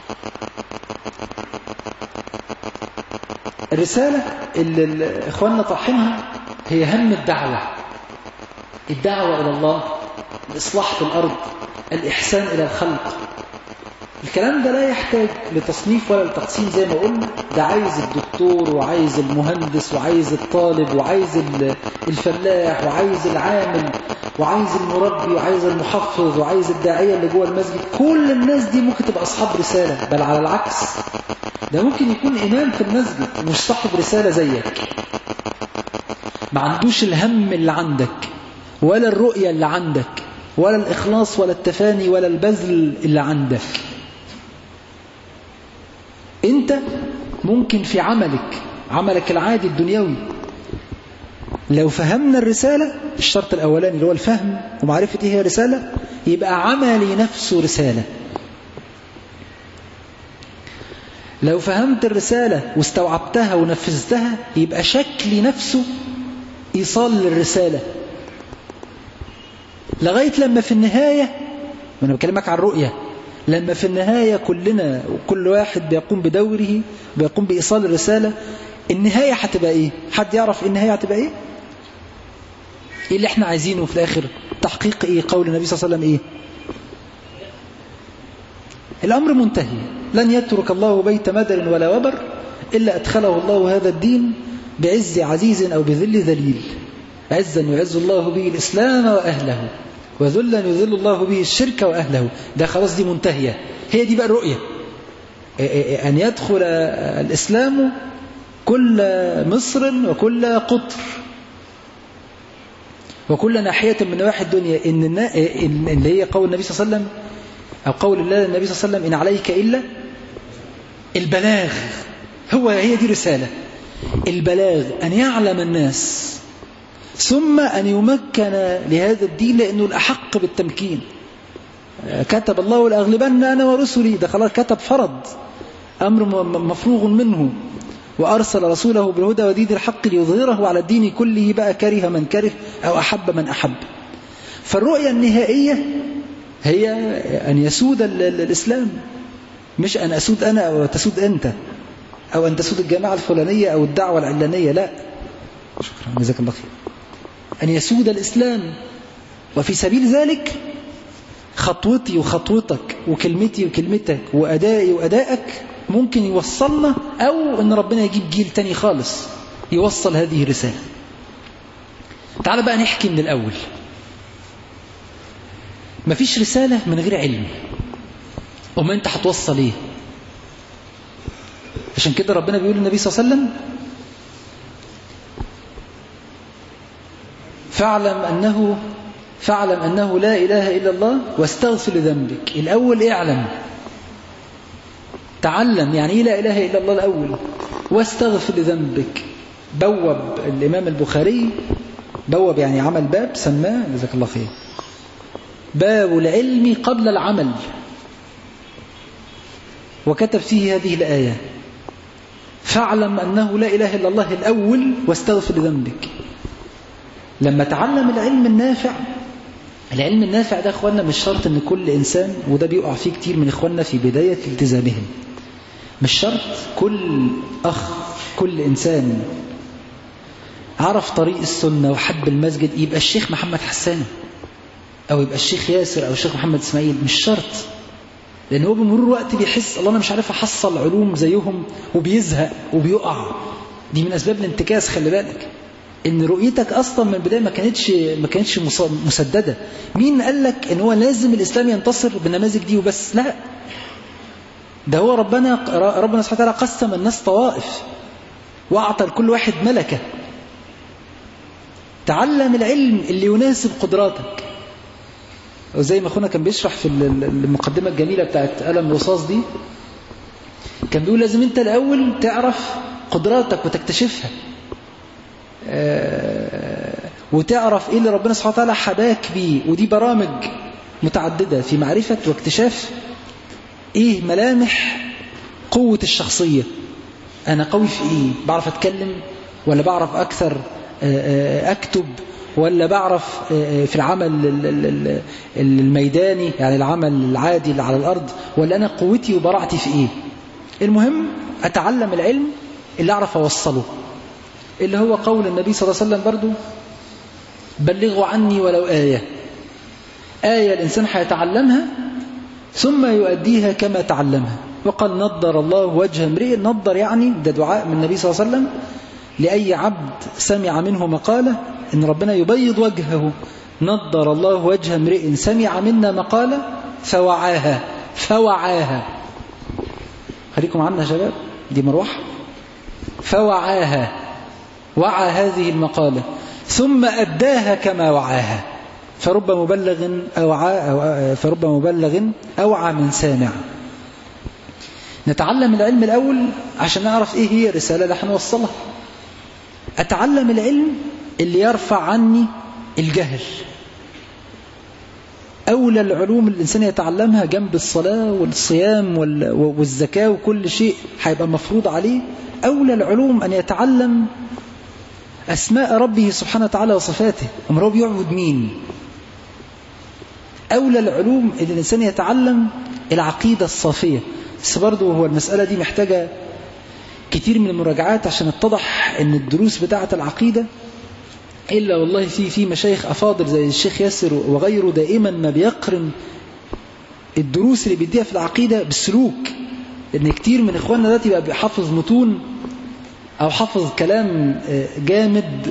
الرسالة اللي اخواننا طرحينها هي هم الدعوة الدعوة إلى الله الإصلاح في الأرض الإحسان إلى الخلق الكلام ده لا يحتاج لتصنيف ولا لتقسيم زي ما قلنا ده عايز الدكتور وعايز المهندس وعايز الطالب وعايز الفلاح وعايز العامل وعايز المربي وعايز المحفظ وعايز الداعية اللي جوه المسجد كل الناس دي ممكن تبقى أصحاب رسالة بل على العكس ده ممكن يكون إمام في المسجد مش صاحب رسالة زيك ما عندوش الهم اللي عندك ولا الرؤية اللي عندك ولا الإخلاص ولا التفاني ولا البذل اللي عندك انت ممكن في عملك عملك العادي الدنيوي لو فهمنا الرسالة الشرط الأولاني اللي هو الفهم ومعرفة ايه هي رسالة يبقى عملي نفسه رسالة لو فهمت الرسالة واستوعبتها ونفذتها يبقى شكلي نفسه إيصال للرسالة لغاية لما في النهاية وأنا بكلمك عن الرؤية لما في النهاية كلنا وكل واحد بيقوم بدوره بيقوم بإيصال الرسالة النهاية هتبقى إيه حد يعرف النهاية هتبقى إيه إيه اللي احنا عايزينه في الآخر تحقيق إيه قول النبي صلى الله عليه وسلم إيه الأمر منتهي لن يترك الله بيت مدر ولا وبر إلا أدخله الله هذا الدين بعز عزيز أو بذل ذليل عزا يعز الله به الإسلام وأهله وذلا يذل الله به الشرك وأهله ده خلاص دي منتهية هي دي بقى الرؤية أن يدخل الإسلام كل مصر وكل قطر وكل ناحية من نواحي الدنيا إن اللي هي قول النبي صلى الله عليه وسلم أو قول الله النبي صلى الله عليه وسلم إن عليك إلا البلاغ هو هي دي رسالة البلاغ أن يعلم الناس ثم أن يمكن لهذا الدين لأنه الأحق بالتمكين كتب الله لأغلبن أنا ورسلي ده خلاص كتب فرض أمر مفروغ منه وأرسل رسوله بالهدى ودين الحق ليظهره على الدين كله بقى كره من كره أو أحب من أحب فالرؤية النهائية هي أن يسود الإسلام مش أن أسود أنا أو تسود أنت أو أن تسود الجماعة الفلانية أو الدعوة العلانية لا شكرا جزاك الله خير أن يسود الإسلام وفي سبيل ذلك خطوتي وخطوتك وكلمتي وكلمتك وأدائي وأدائك ممكن يوصلنا أو أن ربنا يجيب جيل تاني خالص يوصل هذه الرسالة تعال بقى نحكي من الأول مفيش رسالة من غير علم وما أنت هتوصل إيه عشان كده ربنا بيقول للنبي صلى الله عليه وسلم فاعلم أنه فاعلم أنه لا إله إلا الله واستغفر لذنبك الأول اعلم تعلم يعني إيه لا إله إلا الله الأول واستغفر لذنبك بوب الإمام البخاري بوب يعني عمل باب سماه جزاك الله خير باب العلم قبل العمل وكتب فيه هذه الآية فاعلم أنه لا إله إلا الله الأول واستغفر لذنبك لما تعلم العلم النافع العلم النافع ده اخوانا مش شرط ان كل انسان وده بيقع فيه كتير من اخواننا في بداية التزامهم مش شرط كل اخ كل انسان عرف طريق السنة وحب المسجد يبقى الشيخ محمد حسان او يبقى الشيخ ياسر او الشيخ محمد اسماعيل مش شرط لان هو بمرور الوقت بيحس الله انا مش عارف احصل علوم زيهم وبيزهق وبيقع دي من اسباب الانتكاس خلي بالك ان رؤيتك اصلا من البدايه ما كانتش ما كانتش مسدده مين قال لك ان هو لازم الاسلام ينتصر بالنماذج دي وبس لا ده هو ربنا ربنا سبحانه وتعالى قسم الناس طوائف واعطى لكل واحد ملكه تعلم العلم اللي يناسب قدراتك وزي ما اخونا كان بيشرح في المقدمه الجميله بتاعت قلم الرصاص دي كان بيقول لازم انت الاول تعرف قدراتك وتكتشفها وتعرف ايه اللي ربنا سبحانه وتعالى حباك بيه ودي برامج متعددة في معرفة واكتشاف ايه ملامح قوة الشخصية انا قوي في ايه بعرف اتكلم ولا بعرف اكثر اكتب ولا بعرف في العمل الميداني يعني العمل العادي اللي على الارض ولا انا قوتي وبراعتي في ايه المهم اتعلم العلم اللي اعرف اوصله اللي هو قول النبي صلى الله عليه وسلم برضو بلغوا عني ولو آية آية الإنسان هيتعلمها ثم يؤديها كما تعلمها وقال نضر الله وجه امرئ نضر يعني ده دعاء من النبي صلى الله عليه وسلم لأي عبد سمع منه مقالة إن ربنا يبيض وجهه نضر الله وجه امرئ سمع منا مقالة فوعاها فوعاها خليكم عنا يا شباب دي مروحة فوعاها وعى هذه المقالة ثم أداها كما وعاها فرب مبلغ أوعى أو فرب مبلغ أوعى من سامع نتعلم العلم الأول عشان نعرف إيه هي الرسالة اللي هنوصلها أتعلم العلم اللي يرفع عني الجهل أولى العلوم اللي الإنسان يتعلمها جنب الصلاة والصيام والزكاة وكل شيء هيبقى مفروض عليه أولى العلوم أن يتعلم أسماء ربه سبحانه وتعالى وصفاته أمر هو بيعبد مين أولى العلوم اللي الإنسان يتعلم العقيدة الصافية بس برضه هو المسألة دي محتاجة كتير من المراجعات عشان اتضح ان الدروس بتاعة العقيدة إلا والله في في مشايخ أفاضل زي الشيخ ياسر وغيره دائما ما بيقرن الدروس اللي بيديها في العقيدة بالسلوك لأن كتير من إخواننا دلوقتي بقى بيحفظ متون أو حفظ كلام جامد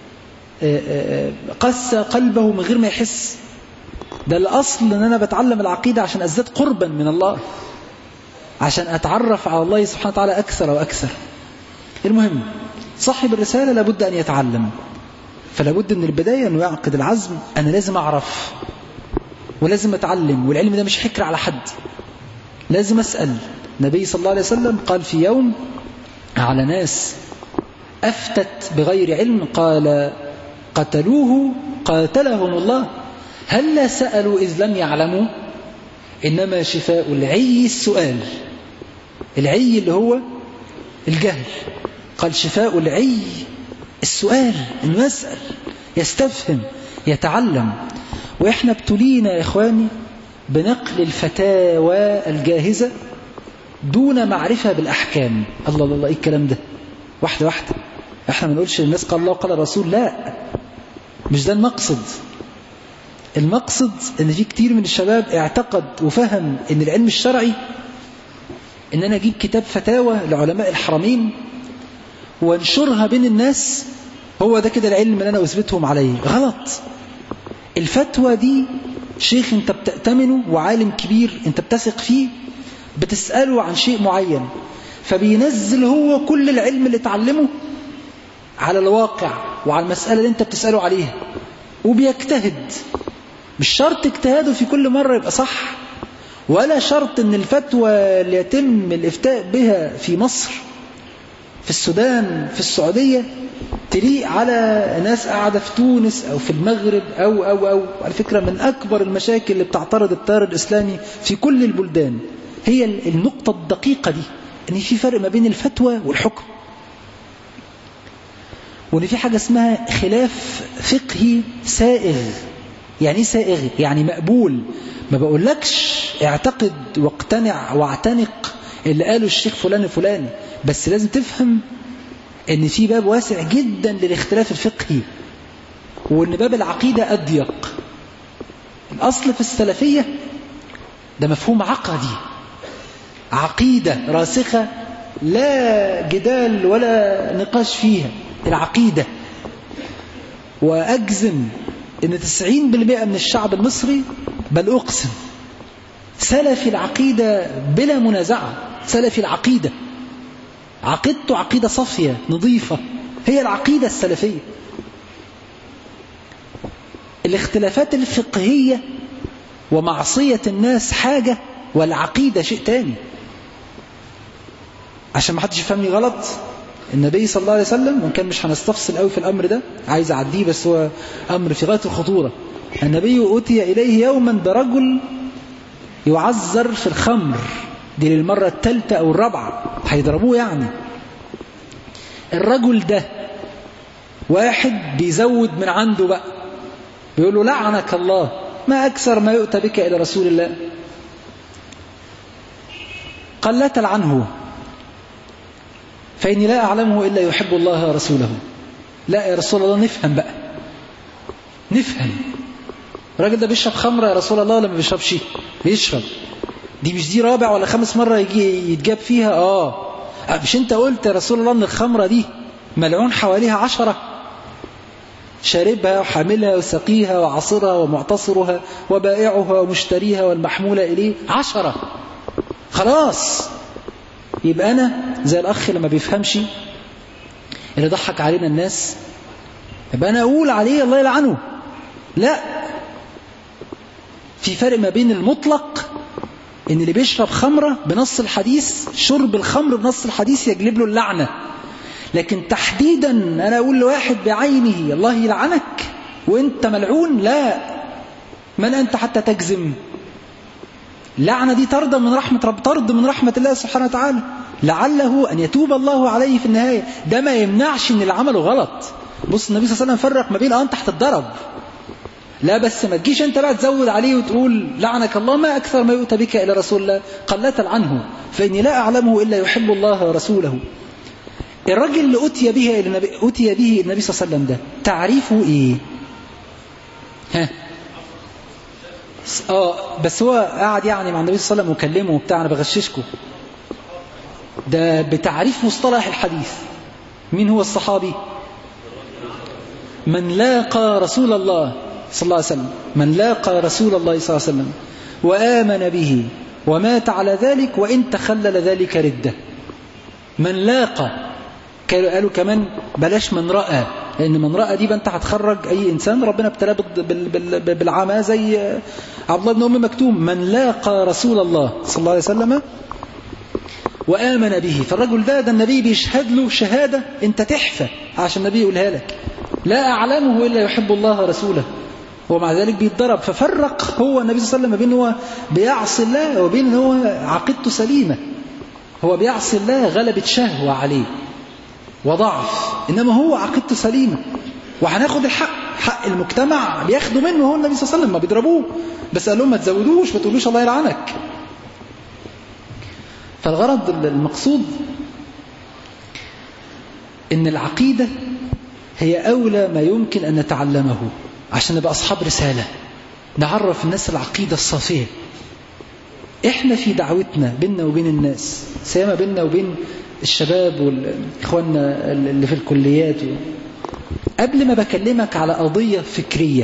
قسى قلبه من غير ما يحس ده الأصل أن أنا بتعلم العقيدة عشان أزداد قربا من الله عشان أتعرف على الله سبحانه وتعالى أكثر وأكثر المهم صاحب الرسالة لابد أن يتعلم فلا بد من البداية أنه يعقد العزم أنا لازم أعرف ولازم أتعلم والعلم ده مش حكر على حد لازم أسأل النبي صلى الله عليه وسلم قال في يوم على ناس أفتت بغير علم قال قتلوه قاتلهم الله هل لا سألوا إذ لم يعلموا إنما شفاء العي السؤال العي اللي هو الجهل قال شفاء العي السؤال انه يسأل يستفهم يتعلم واحنا ابتلينا يا اخواني بنقل الفتاوى الجاهزة دون معرفة بالأحكام الله الله الله ايه الكلام ده واحدة واحدة احنا ما نقولش الناس قال الله وقال الرسول لا مش ده المقصد المقصد ان في كتير من الشباب اعتقد وفهم ان العلم الشرعي ان انا اجيب كتاب فتاوى لعلماء الحرمين وانشرها بين الناس هو ده كده العلم اللي انا اثبتهم عليه غلط الفتوى دي شيخ انت بتأتمنه وعالم كبير انت بتثق فيه بتسأله عن شيء معين فبينزل هو كل العلم اللي اتعلمه على الواقع وعلى المسألة اللي انت بتسأله عليها وبيجتهد مش شرط اجتهاده في كل مرة يبقى صح ولا شرط ان الفتوى اللي يتم الافتاء بها في مصر في السودان في السعودية تليق على ناس قاعدة في تونس أو في المغرب أو أو أو على فكرة من أكبر المشاكل اللي بتعترض التيار الإسلامي في كل البلدان هي النقطة الدقيقة دي ان في فرق ما بين الفتوى والحكم وان في حاجة اسمها خلاف فقهي سائغ يعني ايه سائغ يعني مقبول ما بقولكش اعتقد واقتنع واعتنق اللي قاله الشيخ فلان الفلاني بس لازم تفهم ان في باب واسع جدا للاختلاف الفقهي وان باب العقيدة اضيق الاصل في السلفية ده مفهوم عقدي عقيدة راسخة لا جدال ولا نقاش فيها العقيدة وأجزم إن 90% من الشعب المصري بل أقسم سلفي العقيدة بلا منازعة سلفي العقيدة عقيدته عقيدة صافية نظيفة هي العقيدة السلفية الاختلافات الفقهية ومعصية الناس حاجة والعقيدة شيء تاني عشان ما حدش يفهمني غلط النبي صلى الله عليه وسلم وان كان مش هنستفصل قوي في الامر ده عايز اعديه بس هو امر في غايه الخطوره النبي اتي اليه يوما برجل يعذر في الخمر دي للمره الثالثه او الرابعه هيضربوه يعني الرجل ده واحد بيزود من عنده بقى بيقول له لعنك الله ما اكثر ما يؤتى بك الى رسول الله قال لا تلعنه فإني لا أعلمه إلا يحب الله ورسوله لا يا رسول الله نفهم بقى نفهم الراجل ده بيشرب خمرة يا رسول الله ولا ما بيشربش بيشرب دي مش دي رابع ولا خامس مرة يجي يتجاب فيها آه مش أنت قلت يا رسول الله أن الخمرة دي ملعون حواليها عشرة شاربها وحاملها وسقيها وعصرها ومعتصرها وبائعها ومشتريها والمحمولة إليه عشرة خلاص يبقى أنا زي الأخ لما بيفهمش اللي ضحك علينا الناس يبقى أنا أقول عليه الله يلعنه لا في فرق ما بين المطلق إن اللي بيشرب خمرة بنص الحديث شرب الخمر بنص الحديث يجلب له اللعنة لكن تحديدا أنا أقول لواحد بعينه الله يلعنك وانت ملعون لا من أنت حتى تجزم لعنة دي طرد من رحمة رب طرد من رحمة الله سبحانه وتعالى لعله أن يتوب الله عليه في النهاية ده ما يمنعش أن اللي عمله غلط بص النبي صلى الله عليه وسلم فرق ما بين أن تحت الضرب لا بس ما تجيش أنت بقى تزود عليه وتقول لعنك الله ما أكثر ما يؤتى بك إلى رسول الله قال لا تلعنه فإني لا أعلمه إلا يحب الله ورسوله الرجل اللي أتي به إلى النبي أتي به النبي صلى الله عليه وسلم ده تعريفه إيه ها اه بس هو قاعد يعني مع النبي صلى الله عليه وسلم وكلمه وبتاع انا بغششكم ده بتعريف مصطلح الحديث مين هو الصحابي من لاقى رسول الله صلى الله عليه وسلم من لاقى رسول الله صلى الله عليه وسلم وآمن به ومات على ذلك وإن تخلل ذلك ردة من لاقى قالوا كمان بلاش من رأى لأن من رأى دي انت هتخرج أي إنسان ربنا ابتلاه بالعمى زي عبد الله بن أم مكتوم من لاقى رسول الله صلى الله عليه وسلم وآمن به فالرجل ده ده النبي بيشهد له شهادة انت تحفة عشان النبي يقولها لك لا أعلمه إلا يحب الله ورسوله ومع ذلك بيتضرب ففرق هو النبي صلى الله عليه وسلم بين هو بيعصي الله وبين ان هو عقيدته سليمة هو بيعصي الله غلبة شهوة عليه وضعف إنما هو عقيدته سليمة وهناخد الحق حق المجتمع بياخدوا منه هو النبي صلى الله عليه وسلم ما بيضربوه بس قال لهم ما تزودوش ما تقولوش الله يلعنك فالغرض المقصود ان العقيدة هي أولى ما يمكن أن نتعلمه عشان نبقى أصحاب رسالة نعرف الناس العقيدة الصافية احنا في دعوتنا بيننا وبين الناس سيما بيننا وبين الشباب والإخواننا اللي في الكليات قبل ما بكلمك على قضية فكرية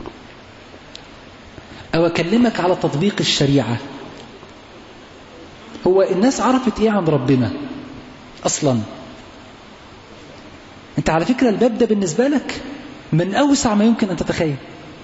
أو أكلمك على تطبيق الشريعة هو الناس عرفت إيه عن ربنا أصلا أنت على فكرة الباب ده بالنسبة لك من أوسع ما يمكن أن تتخيل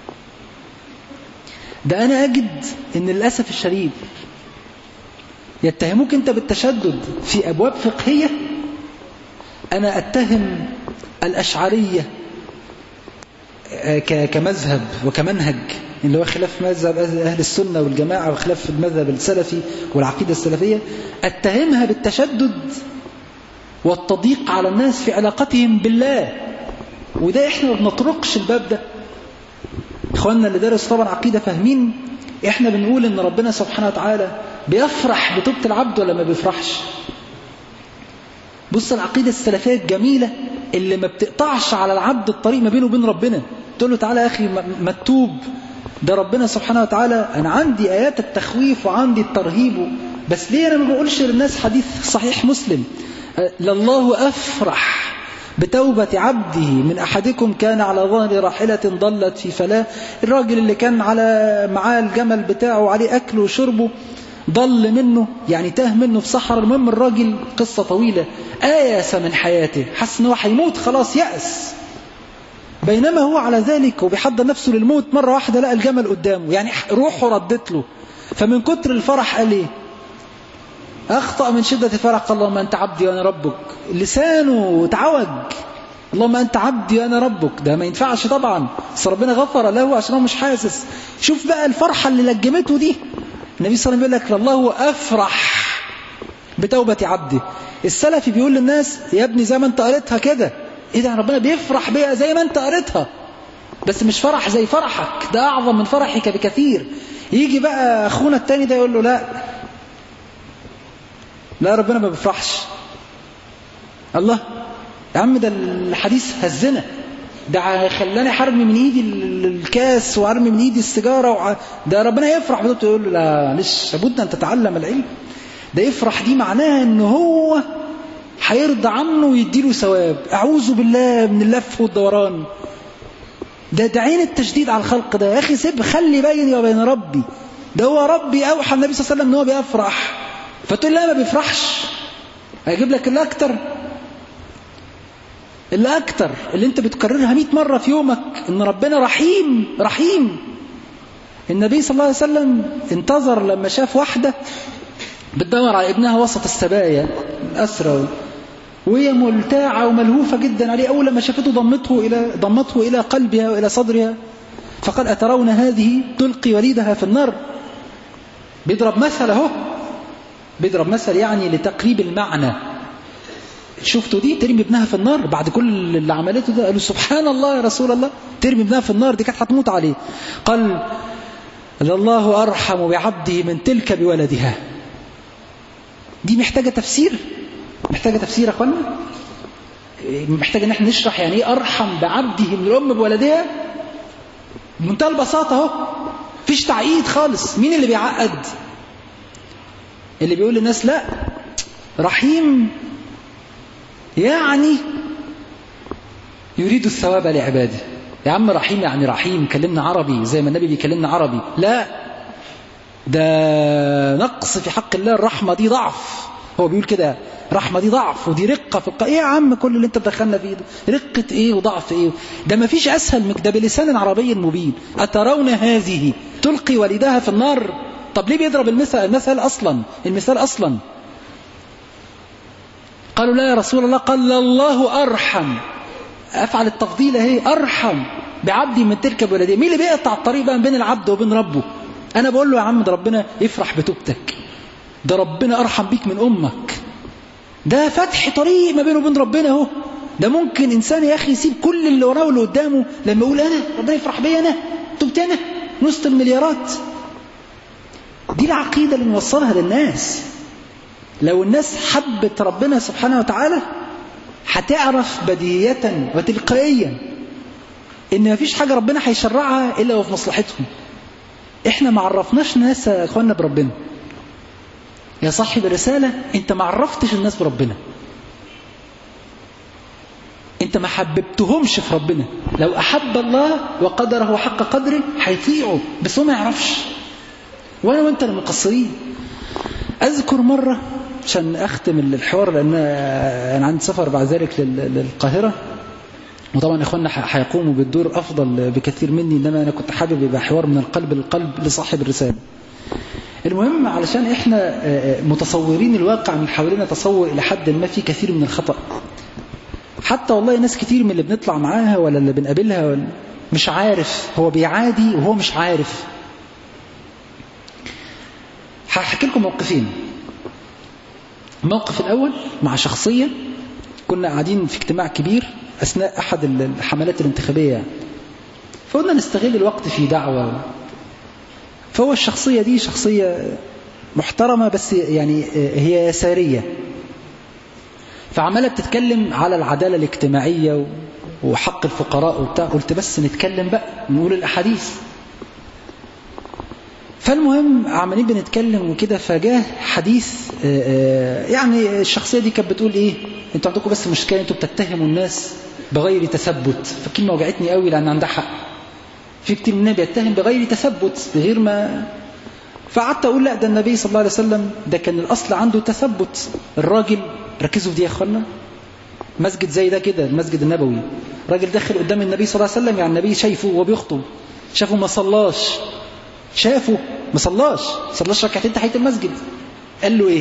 ده أنا أجد أن للأسف الشديد يتهموك أنت بالتشدد في أبواب فقهية أنا أتهم الأشعرية ك- كمذهب وكمنهج اللي هو خلاف مذهب أهل السنة والجماعة وخلاف المذهب السلفي والعقيدة السلفية اتهمها بالتشدد والتضييق على الناس في علاقتهم بالله وده احنا ما بنطرقش الباب ده اخواننا اللي درسوا طبعا عقيدة فاهمين احنا بنقول ان ربنا سبحانه وتعالى بيفرح بتوبة العبد ولا ما بيفرحش بص العقيدة السلفية الجميلة اللي ما بتقطعش على العبد الطريق ما بينه وبين ربنا تقول له تعالى يا أخي ما ما تتوب ده ربنا سبحانه وتعالى أنا عندي آيات التخويف وعندي الترهيب بس ليه أنا ما بقولش للناس حديث صحيح مسلم لله أفرح بتوبة عبده من أحدكم كان على ظهر راحلة ضلت في فلاة الراجل اللي كان على معاه الجمل بتاعه وعليه أكله وشربه ضل منه يعني تاه منه في صحراء المهم الراجل قصة طويلة آيس من حياته حس انه هيموت خلاص يأس بينما هو على ذلك وبيحضر نفسه للموت مرة واحدة لقى الجمل قدامه يعني روحه ردت له فمن كتر الفرح قال ايه أخطأ من شدة الفرح قال اللهم أنت عبدي وأنا ربك لسانه اتعوج اللهم أنت عبدي وأنا ربك ده ما ينفعش طبعا بس ربنا غفر له عشان هو مش حاسس شوف بقى الفرحة اللي لجمته دي النبي صلى الله عليه وسلم بيقول لك الله أفرح بتوبة عبده السلفي بيقول للناس يا ابني زي ما انت قريتها كده ايه ده ربنا بيفرح بيها زي ما انت قريتها بس مش فرح زي فرحك ده أعظم من فرحك بكثير يجي بقى أخونا التاني ده يقول له لا لا ربنا ما بيفرحش الله يا عم ده الحديث هزنا ده خلاني حرمي من ايدي الكاس وارمي من ايدي السيجاره وع... ده ربنا يفرح بدأت تقول له لا معلش لابد ان تتعلم العلم ده يفرح دي معناها ان هو هيرضى عنه ويديله ثواب اعوذ بالله من اللف والدوران ده ده عين التشديد على الخلق ده يا اخي سيب خلي بيني وبين ربي ده هو ربي اوحى النبي صلى الله عليه وسلم ان هو بيفرح فتقول لا ما بيفرحش هيجيب لك اللي اكتر اللي اكتر اللي انت بتكررها 100 مرة في يومك ان ربنا رحيم رحيم النبي صلى الله عليه وسلم انتظر لما شاف واحدة بتدور على ابنها وسط السبايا الأسرى وهي ملتاعة وملهوفة جدا عليه أول لما شافته ضمته إلى, ضمته إلى قلبها وإلى صدرها فقال أترون هذه تلقي وليدها في النار بيضرب مثل اهو بيضرب مثل يعني لتقريب المعنى شفتوا دي ترمي ابنها في النار بعد كل اللي عملته ده قالوا سبحان الله يا رسول الله ترمي ابنها في النار دي كانت هتموت عليه قال الله أرحم بعبده من تلك بولدها دي محتاجة تفسير محتاجة تفسير يا أخوانا محتاجة ان احنا نشرح يعني ايه أرحم بعبده من الأم بولدها بمنتهى البساطة اهو فيش تعقيد خالص مين اللي بيعقد اللي بيقول للناس لا رحيم يعني يريد الثواب لعباده يا عم رحيم يعني رحيم كلمنا عربي زي ما النبي بيكلمنا عربي لا ده نقص في حق الله الرحمة دي ضعف هو بيقول كده رحمة دي ضعف ودي رقة في الق... ايه يا عم كل اللي انت دخلنا فيه ده رقة ايه وضعف ايه ده ما فيش اسهل من ده بلسان عربي مبين اترون هذه تلقي والدها في النار طب ليه بيضرب المثل المثل اصلا المثال اصلا قالوا لا يا رسول الله قال الله ارحم افعل التفضيل اهي ارحم بعبدي من تلك بولديه مين اللي بيقطع الطريق بقى بين العبد وبين ربه انا بقول له يا عم ده ربنا يفرح بتوبتك ده ربنا ارحم بيك من امك ده فتح طريق ما بينه وبين ربنا اهو ده ممكن انسان يا اخي يسيب كل اللي وراه واللي قدامه لما يقول انا ربنا يفرح بيا انا تبت انا نص المليارات دي العقيده اللي نوصلها للناس لو الناس حبت ربنا سبحانه وتعالى هتعرف بديهية وتلقائيا ان مفيش حاجة ربنا هيشرعها الا وفي مصلحتهم احنا ما عرفناش ناس يا اخوانا بربنا يا صاحب الرسالة انت ما عرفتش الناس بربنا انت ما حببتهمش في ربنا لو احب الله وقدره حق قدره هيطيعه بس هو ما يعرفش وانا وانت المقصرين اذكر مرة عشان اختم الحوار لان انا عندي سفر بعد ذلك للقاهرة وطبعا اخواننا هيقوموا بالدور افضل بكثير مني انما انا كنت حابب يبقى حوار من القلب للقلب لصاحب الرسالة المهم علشان احنا متصورين الواقع من حوالينا تصور الى حد ما في كثير من الخطأ حتى والله ناس كتير من اللي بنطلع معاها ولا اللي بنقابلها ولا مش عارف هو بيعادي وهو مش عارف هحكي لكم موقفين الموقف الأول مع شخصية كنا قاعدين في اجتماع كبير أثناء أحد الحملات الانتخابية يعني. فقلنا نستغل الوقت في دعوة فهو الشخصية دي شخصية محترمة بس يعني هي يسارية فعمالة بتتكلم على العدالة الاجتماعية وحق الفقراء وبتاع قلت بس نتكلم بقى نقول الأحاديث فالمهم عمالين بنتكلم وكده فجاه حديث يعني الشخصية دي كانت بتقول ايه انتوا عندكم بس مشكلة انتوا بتتهموا الناس بغير تثبت فالكلمة وجعتني قوي لأن عندها حق في كتير مننا بيتهم بغير تثبت بغير ما فقعدت أقول لا ده النبي صلى الله عليه وسلم ده كان الأصل عنده تثبت الراجل ركزوا في دي يا أخوانا مسجد زي ده كده المسجد النبوي راجل دخل قدام النبي صلى الله عليه وسلم يعني النبي شايفه وهو بيخطب شافه ما صلاش شافه ما صلاش صلاش ركعتين تحيه المسجد قال له ايه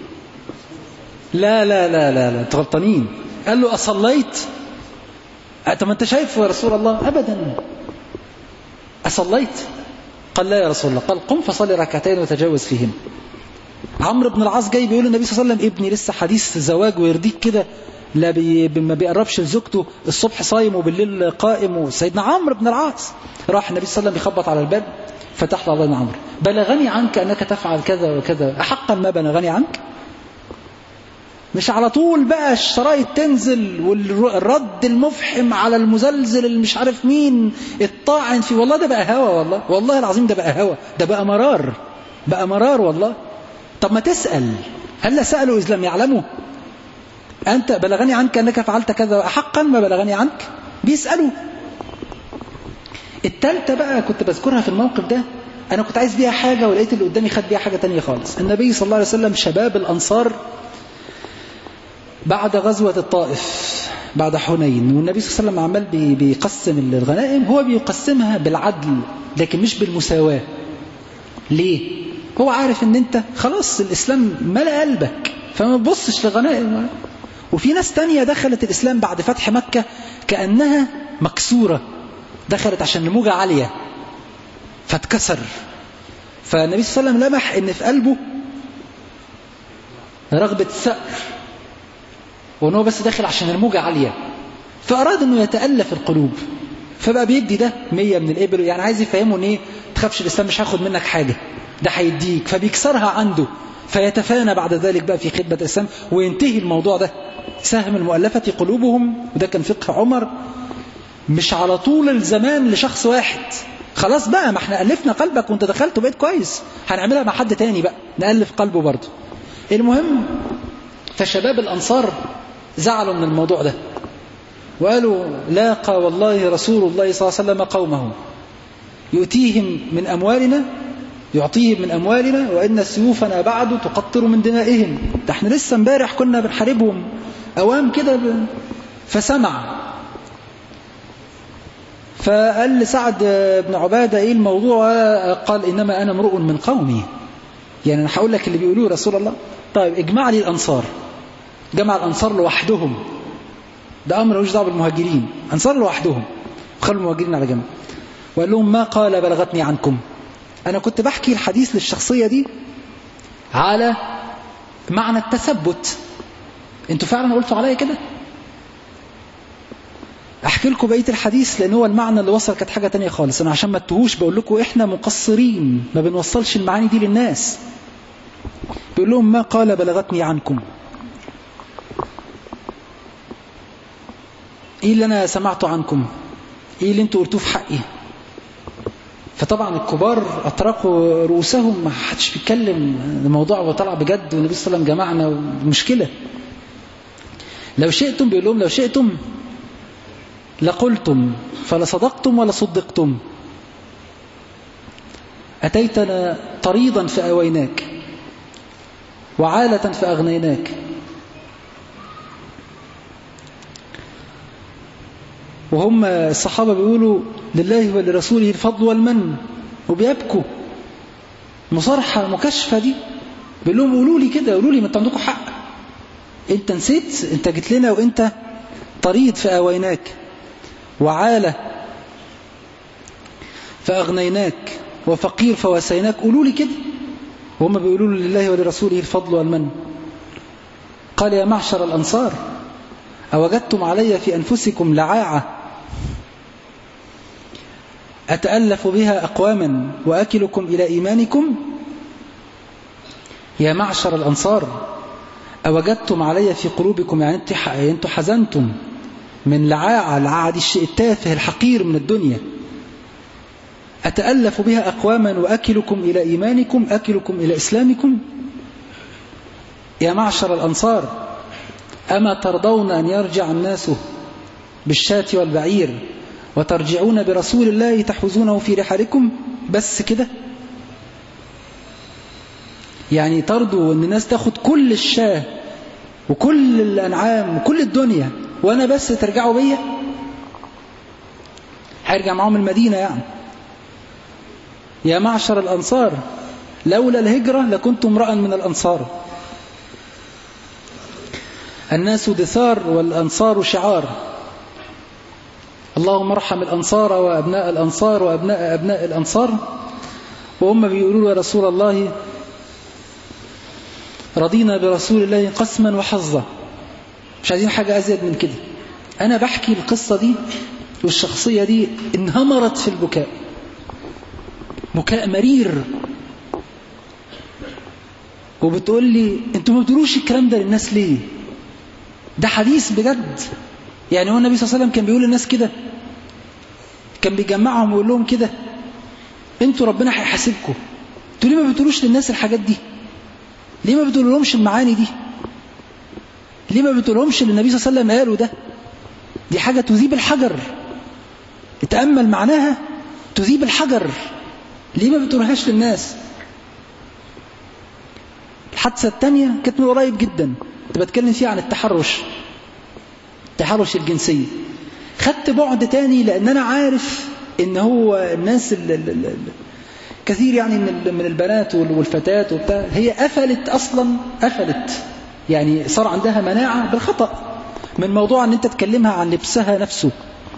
لا لا لا لا لا انتوا غلطانين قال له اصليت طب ما انت شايفه يا رسول الله ابدا اصليت قال لا يا رسول الله قال قم فصلي ركعتين وتجاوز فيهم عمرو بن العاص جاي بيقول للنبي صلى الله عليه وسلم ابني لسه حديث زواج ويرضيك كده لا بي ما بيقربش لزوجته الصبح صايم وبالليل قائم وسيدنا عمرو بن العاص راح النبي صلى الله عليه وسلم يخبط على الباب فتح له الله عمرو بلغني عنك أنك تفعل كذا وكذا أحقا ما بلغني عنك مش على طول بقى الشرايط تنزل والرد المفحم على المزلزل اللي مش عارف مين الطاعن فيه والله ده بقى هوى والله والله العظيم ده بقى هوى ده بقى مرار بقى مرار والله طب ما تسأل هل سألوا إذ لم يعلموا أنت بلغني عنك أنك فعلت كذا أحقا ما بلغني عنك بيسألوا التالتة بقى كنت بذكرها في الموقف ده أنا كنت عايز بيها حاجة ولقيت اللي قدامي خد بيها حاجة تانية خالص النبي صلى الله عليه وسلم شباب الأنصار بعد غزوة الطائف بعد حنين والنبي صلى الله عليه وسلم عمال بيقسم الغنائم هو بيقسمها بالعدل لكن مش بالمساواة ليه؟ هو عارف ان انت خلاص الإسلام ملأ قلبك فما تبصش لغنائم وفي ناس تانية دخلت الإسلام بعد فتح مكة كأنها مكسورة دخلت عشان الموجة عالية فاتكسر فالنبي صلى الله عليه وسلم لمح ان في قلبه رغبة الثأر وان هو بس داخل عشان الموجة عالية فأراد انه يتألف القلوب فبقى بيدي ده مية من الإبل يعني عايز يفهمه ان ايه تخافش الإسلام مش هاخد منك حاجة ده هيديك فبيكسرها عنده فيتفانى بعد ذلك بقى في خدمة الإسلام وينتهي الموضوع ده سهم المؤلفة قلوبهم وده كان فقه عمر مش على طول الزمان لشخص واحد خلاص بقى ما احنا ألفنا قلبك وانت دخلت وبقيت كويس هنعملها مع حد تاني بقى نألف قلبه برضه المهم فشباب الأنصار زعلوا من الموضوع ده وقالوا لاقى والله رسول الله صلى الله عليه وسلم قومه يؤتيهم من أموالنا يعطيهم من أموالنا وإن سيوفنا بعد تقطر من دمائهم ده احنا لسه امبارح كنا بنحاربهم أوام كده ب... فسمع فقال لسعد بن عبادة ايه الموضوع قال إنما أنا امرؤ من قومي يعني أنا هقول لك اللي بيقولوه رسول الله طيب اجمع لي الأنصار جمع الأنصار لوحدهم ده أمر ملوش دعوه بالمهاجرين أنصار لوحدهم خلوا المهاجرين على جنب وقال لهم ما قال بلغتني عنكم أنا كنت بحكي الحديث للشخصية دي على معنى التثبت انتوا فعلا قلتوا عليا كده احكي لكم بقيه الحديث لان هو المعنى اللي وصل كانت حاجه تانية خالص انا عشان ما تتوهوش بقول لكم احنا مقصرين ما بنوصلش المعاني دي للناس بيقول لهم ما قال بلغتني عنكم ايه اللي انا سمعته عنكم ايه اللي انتوا قلتوه في حقي فطبعا الكبار اطرقوا رؤوسهم ما حدش بيتكلم الموضوع وطلع بجد والنبي صلى الله عليه وسلم جمعنا مشكله لو شئتم بيقول لهم لو شئتم لقلتم فلصدقتم ولا صدقتم أتيتنا طريضا فأويناك وعالة فأغنيناك وهم الصحابة بيقولوا لله ولرسوله الفضل والمن وبيبكوا مصارحة مكشفة دي بيقول لهم قولوا لي كده قولوا لي ما انت عندكم حق انت نسيت انت جيت لنا وانت طريد فأويناك وعالة فأغنيناك وفقير فواسيناك قولوا لي كده وهم بيقولوا له لله ولرسوله الفضل والمن قال يا معشر الأنصار أوجدتم علي في أنفسكم لعاعة أتألف بها أقواما وأكلكم إلى إيمانكم يا معشر الأنصار أوجدتم علي في قلوبكم يعني أنتم حزنتم من لعاعة العاعة دي الشيء التافه الحقير من الدنيا أتألف بها أقواما وأكلكم إلى إيمانكم أكلكم إلى إسلامكم يا معشر الأنصار أما ترضون أن يرجع الناس بالشاة والبعير وترجعون برسول الله تحوزونه في رحالكم بس كده يعني ترضوا أن الناس تاخد كل الشاه وكل الأنعام وكل الدنيا وأنا بس ترجعوا بيا هيرجع معهم المدينة يعني يا معشر الأنصار لولا الهجرة لكنت امرأ من الأنصار الناس دثار والأنصار شعار اللهم ارحم الأنصار وأبناء الأنصار وأبناء أبناء الأنصار وهم بيقولوا يا رسول الله رضينا برسول الله قسما وحظا مش عايزين حاجة أزيد من كده أنا بحكي القصة دي والشخصية دي انهمرت في البكاء بكاء مرير وبتقول لي انتوا ما بتقولوش الكلام ده للناس ليه ده حديث بجد يعني هو النبي صلى الله عليه وسلم كان بيقول للناس كده كان بيجمعهم ويقول لهم كده انتوا ربنا هيحاسبكم انتوا ليه ما بتقولوش للناس الحاجات دي ليه ما بتقولهمش المعاني دي ليه ما بتقولهمش اللي النبي صلى الله عليه وسلم قاله ده دي حاجة تذيب الحجر اتأمل معناها تذيب الحجر ليه ما بتقولهاش للناس الحادثة الثانية كانت من قريب جدا كنت بتكلم فيها عن التحرش التحرش الجنسي خدت بعد تاني لأن أنا عارف إن هو الناس ال ال ال كثير يعني من من البنات والفتيات وبتاع هي قفلت أصلا قفلت يعني صار عندها مناعة بالخطأ من موضوع أن أنت تكلمها عن لبسها نفسه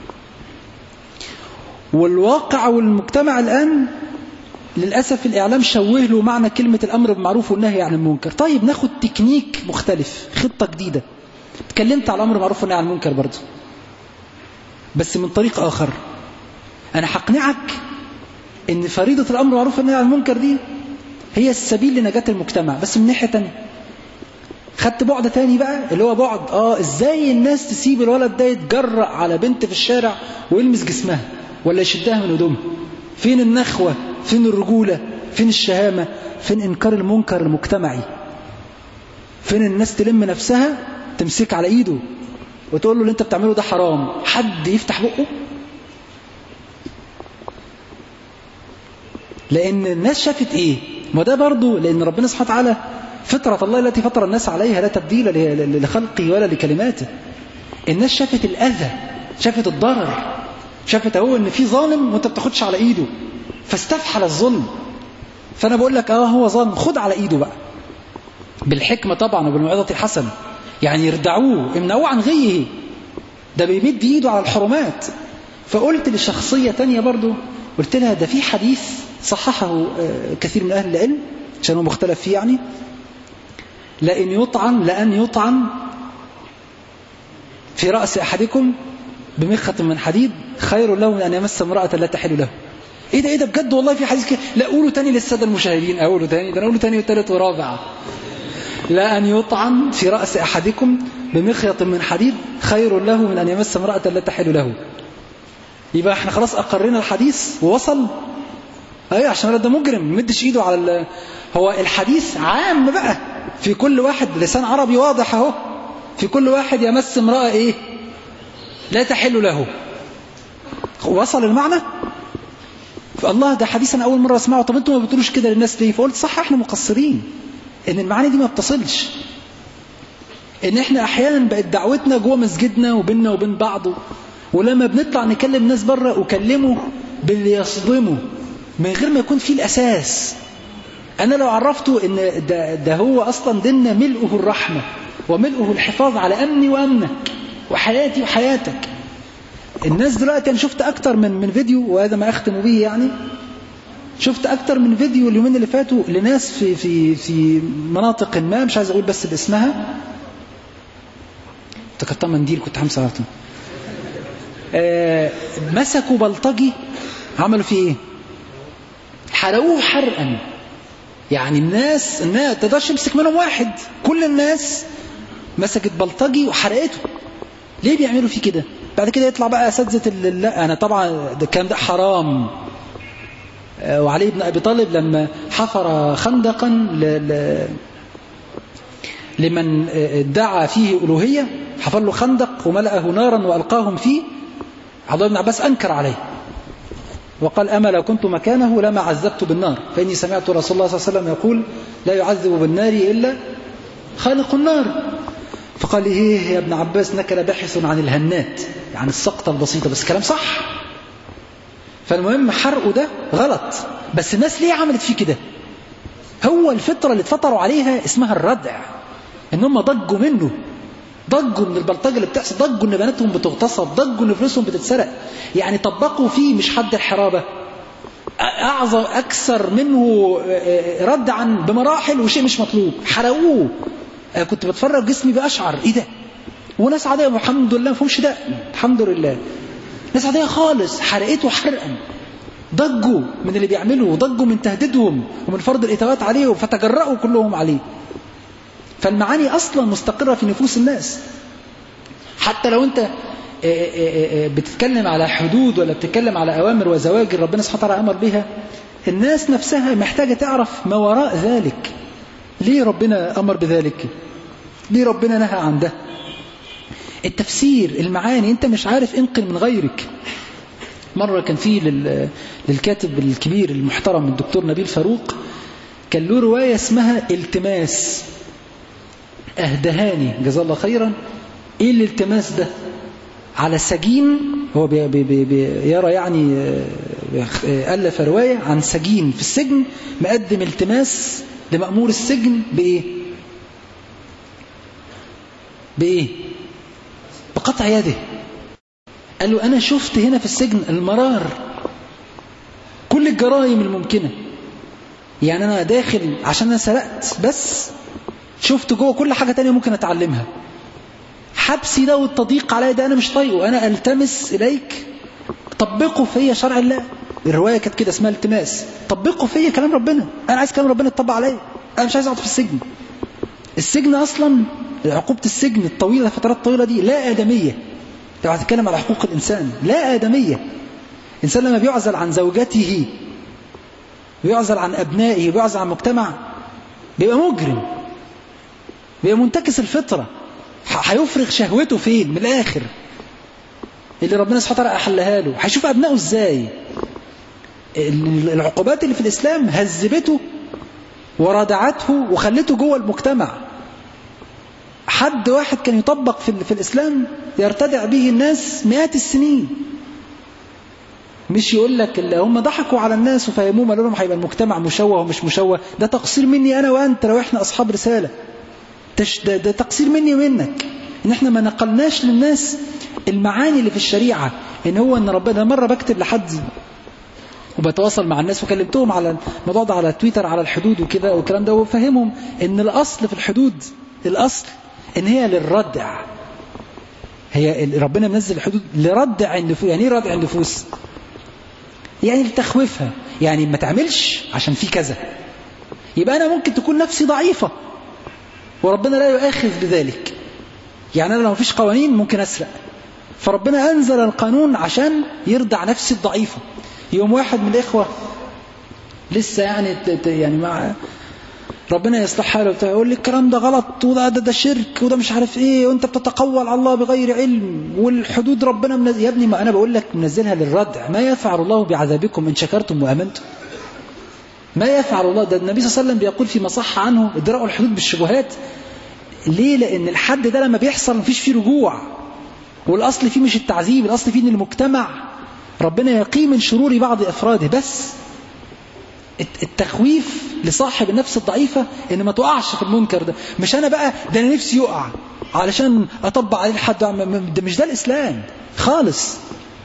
والواقع والمجتمع الآن للأسف الإعلام شوه له معنى كلمة الأمر بالمعروف والنهي عن المنكر طيب ناخد تكنيك مختلف خطة جديدة اتكلمت على الأمر بالمعروف والنهي عن المنكر برضه بس من طريق آخر أنا هقنعك إن فريضة الأمر بالمعروف والنهي عن المنكر دي هي السبيل لنجاة المجتمع بس من ناحية تانية خدت بعد تاني بقى اللي هو بعد اه ازاي الناس تسيب الولد ده يتجرأ على بنت في الشارع ويلمس جسمها ولا يشدها من هدومها فين النخوة فين الرجولة فين الشهامة فين إنكار المنكر المجتمعي فين الناس تلم نفسها تمسك على إيده وتقول له اللي انت بتعمله ده حرام حد يفتح بقه لأن الناس شافت إيه ما ده برضو لأن ربنا سبحانه وتعالى فطرة الله التي فطر الناس عليها لا تبديل لخلقه ولا لكلماته الناس شافت الأذى شافت الضرر شافت اهو ان في ظالم وانت بتاخدش على ايده فاستفحل الظلم فانا بقول لك اه هو ظالم خد على ايده بقى بالحكمة طبعا وبالموعظة الحسنة يعني يردعوه امنعوه عن غيه ده بيمد ايده على الحرمات فقلت لشخصية تانية برضو قلت لها ده في حديث صححه كثير من أهل العلم عشان هو مختلف فيه يعني لأن يطعن لأن يطعن في رأس أحدكم بمخة من حديد خير له من أن يمس امرأة لا تحل له ايه ده ايه ده بجد والله في حديث كده لا اقوله تاني للسادة المشاهدين اقوله تاني ده انا اقوله تاني وثالث ورابع لا أن يطعن في رأس أحدكم بمخيط من حديد خير له من أن يمس امرأة لا تحل له يبقى احنا خلاص أقرنا الحديث ووصل ايوه عشان ده مجرم مدش ايده على ال... هو الحديث عام بقى في كل واحد لسان عربي واضح اهو في كل واحد يمس امرأة ايه لا تحل له وصل المعنى فالله ده حديث انا اول مرة اسمعه طب انتوا ما بتقولوش كده للناس ليه فقلت صح احنا مقصرين ان المعاني دي ما بتصلش ان احنا احيانا بقت دعوتنا جوه مسجدنا وبيننا وبين بعض ولما بنطلع نكلم ناس بره وكلمه باللي يصدمه من غير ما يكون فيه الاساس انا لو عرفته ان ده, ده هو اصلا ديننا ملؤه الرحمة وملؤه الحفاظ على امني وامنك وحياتي وحياتك الناس دلوقتي انا شفت اكتر من من فيديو وهذا ما اختم به يعني شفت اكتر من فيديو اليومين اللي فاتوا لناس في في في مناطق ما مش عايز اقول بس باسمها افتكرتها منديل كنت همسح على طول. آه مسكوا بلطجي عملوا فيه ايه حرقوه حرقا يعني الناس الناس تقدرش تمسك منهم واحد كل الناس مسكت بلطجي وحرقته ليه بيعملوا فيه كده بعد كده يطلع بقى اساتذه ال- لا انا طبعا ده الكلام ده حرام آه، وعلي بن ابي طالب لما حفر خندقا ل... ل... لمن آه، ادعى فيه الوهيه حفر له خندق وملأه نارا والقاهم فيه عبد الله بن عباس انكر عليه وقال أما لو كنت مكانه لما عذبت بالنار فإني سمعت رسول الله صلى الله عليه وسلم يقول لا يعذب بالنار إلا خالق النار فقال إيه يا ابن عباس إنك لباحث عن الهنات يعني السقطة البسيطة بس كلام صح فالمهم حرقه ده غلط بس الناس ليه عملت فيه كده هو الفطرة اللي اتفطروا عليها اسمها الردع ان هم ضجوا منه ضجوا من البلطجة اللي بتحصل ضجوا ان بناتهم بتغتصب ضجوا ان فلوسهم بتتسرق يعني طبقوا فيه مش حد الحرابة أعظم أكثر منه ردعا بمراحل وشيء مش مطلوب حرقوه كنت بتفرج جسمي بأشعر إيه ده وناس عادية الحمد لله ما فيهمش ده الحمد لله ناس عادية خالص حرقته حرقا ضجوا من اللي بيعملوا وضجوا من تهديدهم ومن فرض الإتوات عليهم فتجرأوا كلهم عليه فالمعاني أصلا مستقرة في نفوس الناس حتى لو أنت بتتكلم على حدود ولا بتتكلم على أوامر وزواجر ربنا سبحانه وتعالى أمر بها الناس نفسها محتاجة تعرف ما وراء ذلك ليه ربنا أمر بذلك ليه ربنا نهى عن ده التفسير المعاني أنت مش عارف انقل من غيرك مرة كان فيه لل... للكاتب الكبير المحترم الدكتور نبيل فاروق كان له رواية اسمها التماس أهدهاني جزاه الله خيرا إيه الالتماس ده على سجين هو بي بي بي يرى يعني ألف رواية عن سجين في السجن مقدم التماس لمأمور السجن بإيه بإيه بقطع يده قال له أنا شفت هنا في السجن المرار كل الجرائم الممكنة يعني أنا داخل عشان أنا سرقت بس شفت جوه كل حاجة تانية ممكن أتعلمها حبسي ده والتضييق عليا ده أنا مش طايقه أنا ألتمس إليك طبقه فيا شرع الله الرواية كانت كده اسمها التماس طبقه فيا كلام ربنا أنا عايز كلام ربنا يتطبق عليا أنا مش عايز أقعد في السجن السجن أصلا عقوبة السجن الطويلة الفترات الطويلة دي لا آدمية لو هتتكلم على حقوق الإنسان لا آدمية الإنسان لما بيعزل عن زوجته بيعزل عن أبنائه بيعزل عن مجتمع بيبقى مجرم بيبقى منتكس الفطرة هيفرغ شهوته فين من الآخر اللي ربنا سبحانه وتعالى أحلها له هيشوف أبنائه إزاي العقوبات اللي في الإسلام هذبته وردعته وخلته جوه المجتمع حد واحد كان يطبق في, في الإسلام يرتدع به الناس مئات السنين مش يقول لك اللي هم ضحكوا على الناس وفهموهم قالوا لهم هيبقى المجتمع مشوه ومش مشوه ده تقصير مني أنا وأنت لو إحنا أصحاب رسالة ده, ده تقصير مني ومنك إن إحنا ما نقلناش للناس المعاني اللي في الشريعة إن هو إن ربنا مرة بكتب لحد وبتواصل مع الناس وكلمتهم على الموضوع ده على تويتر على الحدود وكده والكلام ده وفهمهم إن الأصل في الحدود الأصل إن هي للردع هي ربنا منزل الحدود لردع النفوس يعني ايه ردع النفوس يعني لتخويفها يعني ما تعملش عشان في كذا يبقى أنا ممكن تكون نفسي ضعيفة وربنا لا يؤاخذ بذلك يعني أنا لو مفيش قوانين ممكن أسرق فربنا أنزل القانون عشان يردع نفسي الضعيفة يوم واحد من الإخوة لسه يعني يعني مع ربنا يصلح حاله بتاع يقول لي الكلام ده غلط وده ده, ده شرك وده مش عارف ايه وانت بتتقول على الله بغير علم والحدود ربنا منزل يا ابني ما انا بقول لك منزلها للردع ما يفعل الله بعذابكم ان شكرتم وامنتم ما يفعل الله ده النبي صلى الله عليه وسلم بيقول فيما صح عنه ادراء الحدود بالشبهات ليه لان الحد ده لما بيحصل مفيش فيه رجوع والاصل فيه مش التعذيب الاصل فيه ان المجتمع ربنا يقي من شرور بعض افراده بس التخويف لصاحب النفس الضعيفة ان ما تقعش في المنكر ده مش انا بقى ده انا نفسي يقع علشان اطبق عليه الحد ده مش ده الاسلام خالص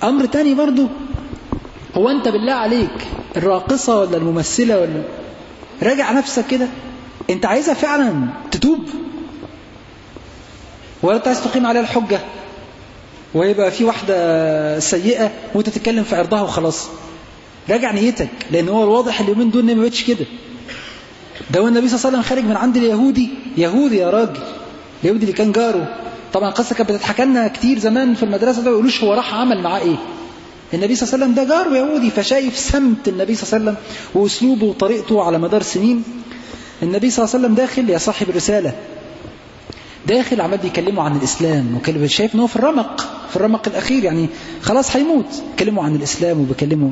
أمر تاني برضو هو أنت بالله عليك الراقصة ولا الممثلة ولا راجع نفسك كده أنت عايزها فعلا تتوب ولا أنت عايز تقيم عليها الحجة ويبقى في واحدة سيئة وانت تتكلم في عرضها وخلاص راجع نيتك لأن هو الواضح اليومين دول ما بقتش كده ده هو النبي صلى الله عليه وسلم خارج من عند اليهودي يهودي يا راجل اليهودي اللي كان جاره طبعا القصة كانت بتتحكى لنا كتير زمان في المدرسة ده يقولوش هو راح عمل معاه ايه النبي صلى الله عليه وسلم ده جاره يهودي فشايف سمت النبي صلى الله عليه وسلم واسلوبه وطريقته على مدار سنين النبي صلى الله عليه وسلم داخل يا صاحب الرسالة داخل عمال بيكلموا عن الإسلام وكلمه شايف ان هو في الرمق في الرمق الأخير يعني خلاص هيموت كلموا عن الإسلام وبيكلموا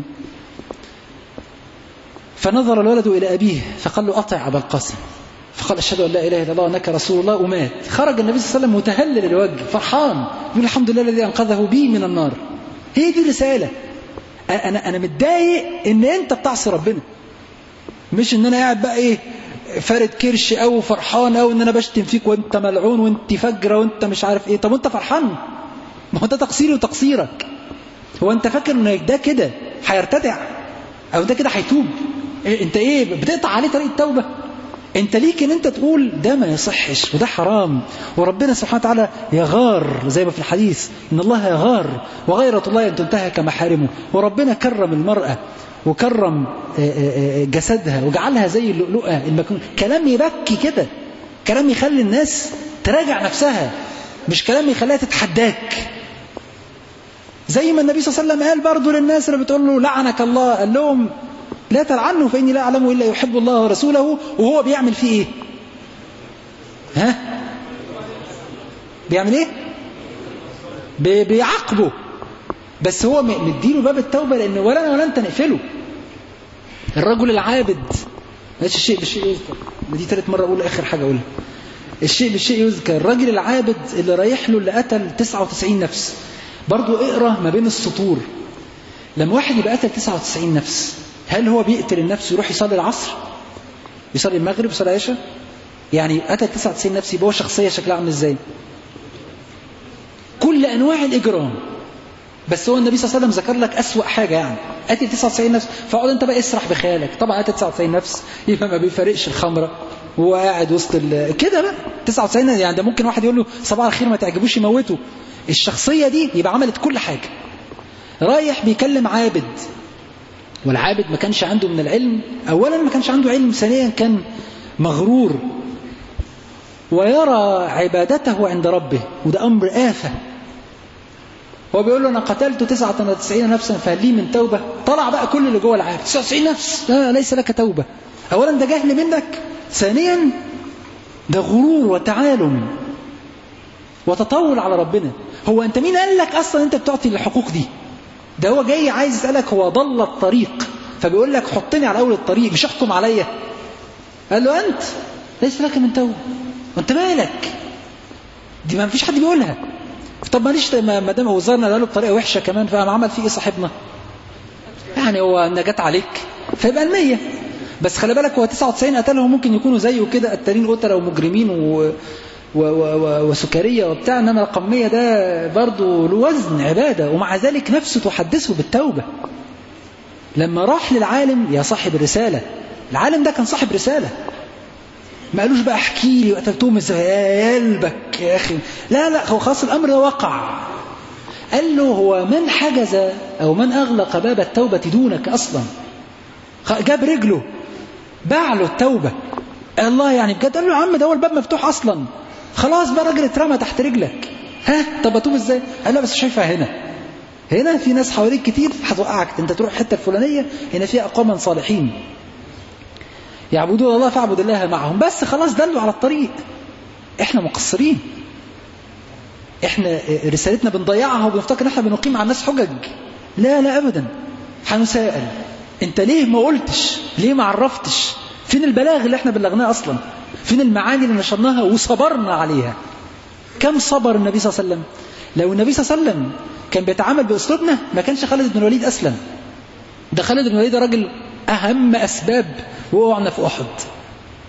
فنظر الولد إلى أبيه فقال له أطع أبا القاسم فقال أشهد أن لا إله إلا الله وأنك رسول الله ومات خرج النبي صلى الله عليه وسلم متهلل الوجه فرحان يقول الحمد لله الذي أنقذه بي من النار هي دي رسالة أنا أنا متضايق إن أنت بتعصي ربنا مش إن أنا قاعد بقى إيه فارد كرش أو فرحان أو إن أنا بشتم فيك وأنت ملعون وأنت فجرة وأنت مش عارف إيه طب وأنت فرحان ما هو ده تقصيري وتقصيرك هو أنت فاكر إن ده كده هيرتدع أو ده كده هيتوب إيه أنت إيه بتقطع عليه طريق التوبة انت ليك ان انت تقول ده ما يصحش وده حرام وربنا سبحانه وتعالى يغار زي ما في الحديث ان الله يغار وغيرة الله ان تنتهك محارمه وربنا كرم المرأة وكرم جسدها وجعلها زي اللؤلؤة المكنون كلام يبكي كده كلام يخلي الناس تراجع نفسها مش كلام يخليها تتحداك زي ما النبي صلى الله عليه وسلم قال برضه للناس اللي بتقول له لعنك الله قال لهم لا تلعنه فإني لا أعلمه إلا يحب الله ورسوله وهو بيعمل فيه إيه ها بيعمل إيه بي بيعاقبه بس هو مديله باب التوبة لأن ولا أنا ولا أنت نقفله الرجل العابد ماشي الشيء بالشيء يذكر دي ثالث مرة أقول آخر حاجة أقولها الشيء بالشيء يذكر الراجل العابد اللي رايح له اللي قتل 99 نفس برضو اقرأ ما بين السطور لما واحد يبقى قتل 99 نفس هل هو بيقتل النفس ويروح يصلي العصر يصلي المغرب يصلي العشاء يعني قتل 99 نفس يبقى هو شخصية شكلها عامل ازاي كل انواع الاجرام بس هو النبي صلى الله عليه وسلم ذكر لك اسوأ حاجة يعني قتل 99 نفس فاقعد انت بقى اسرح بخيالك طبعا قتل 99 نفس يبقى ما بيفرقش الخمرة وهو قاعد وسط كده بقى 99 يعني ده ممكن واحد يقول له صباح الخير ما تعجبوش يموته الشخصية دي يبقى عملت كل حاجة رايح بيكلم عابد والعابد ما كانش عنده من العلم أولا ما كانش عنده علم ثانيا كان مغرور ويرى عبادته عند ربه وده أمر آفة هو بيقول له أنا قتلت 99 نفسا فهل لي من توبة طلع بقى كل اللي جوه العابد 99 نفس لا ليس لك توبة أولا ده جهل منك ثانيا ده غرور وتعالم وتطول على ربنا هو أنت مين قال لك أصلا أنت بتعطي الحقوق دي ده هو جاي عايز يسألك هو ضل الطريق فبيقول لك حطني على أول الطريق مش احكم عليا قال له أنت ليس لك من توبة وانت مالك دي ما فيش حد بيقولها طب ماليش ما دام وزارنا قال له بطريقة وحشة كمان فقام عمل فيه ايه صاحبنا يعني هو ان جت عليك فيبقى المية بس خلي بالك هو 99 قتلهم ممكن يكونوا زيه كده قتالين قتلة ومجرمين و... و... و... وسكرية وبتاع انما رقم 100 ده برضه له وزن عبادة ومع ذلك نفسه تحدثه بالتوبة لما راح للعالم يا صاحب الرسالة العالم ده كان صاحب رسالة ما قالوش بقى احكي لي وقتلتهم ازاي يا قلبك يا اخي لا لا هو خلاص الامر ده وقع قال له هو من حجز او من اغلق باب التوبة دونك اصلا جاب رجله باع له التوبة الله يعني بجد قال له يا عم ده هو الباب مفتوح اصلا خلاص بقى راجل اترمى تحت رجلك ها طب اتوب ازاي قال له بس شايفها هنا هنا في ناس حواليك كتير هتوقعك انت تروح الحته الفلانيه هنا فيها اقواما صالحين يعبدون الله فاعبد الله معهم بس خلاص دلوا على الطريق احنا مقصرين احنا رسالتنا بنضيعها وبنفتكر ان احنا بنقيم على الناس حجج لا لا ابدا هنسائل انت ليه ما قلتش ليه ما عرفتش فين البلاغ اللي احنا بلغناه اصلا فين المعاني اللي نشرناها وصبرنا عليها كم صبر النبي صلى الله عليه وسلم لو النبي صلى الله عليه وسلم كان بيتعامل باسلوبنا ما كانش خالد بن الوليد اسلم ده خالد بن الوليد راجل اهم اسباب وقعنا في احد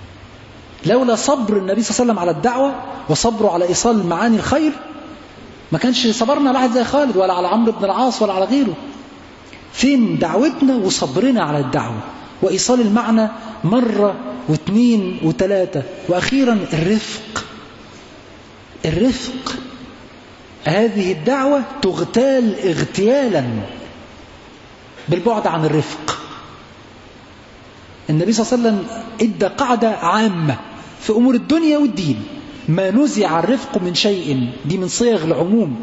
لولا صبر النبي صلى الله عليه وسلم على الدعوه وصبره على ايصال معاني الخير ما كانش صبرنا على واحد زي خالد ولا على عمرو بن العاص ولا على غيره فين دعوتنا وصبرنا على الدعوة وإيصال المعنى مرة واثنين وثلاثة وأخيرا الرفق الرفق هذه الدعوة تغتال اغتيالا بالبعد عن الرفق النبي صلى الله عليه وسلم ادى قاعدة عامة في أمور الدنيا والدين ما نزع الرفق من شيء دي من صيغ العموم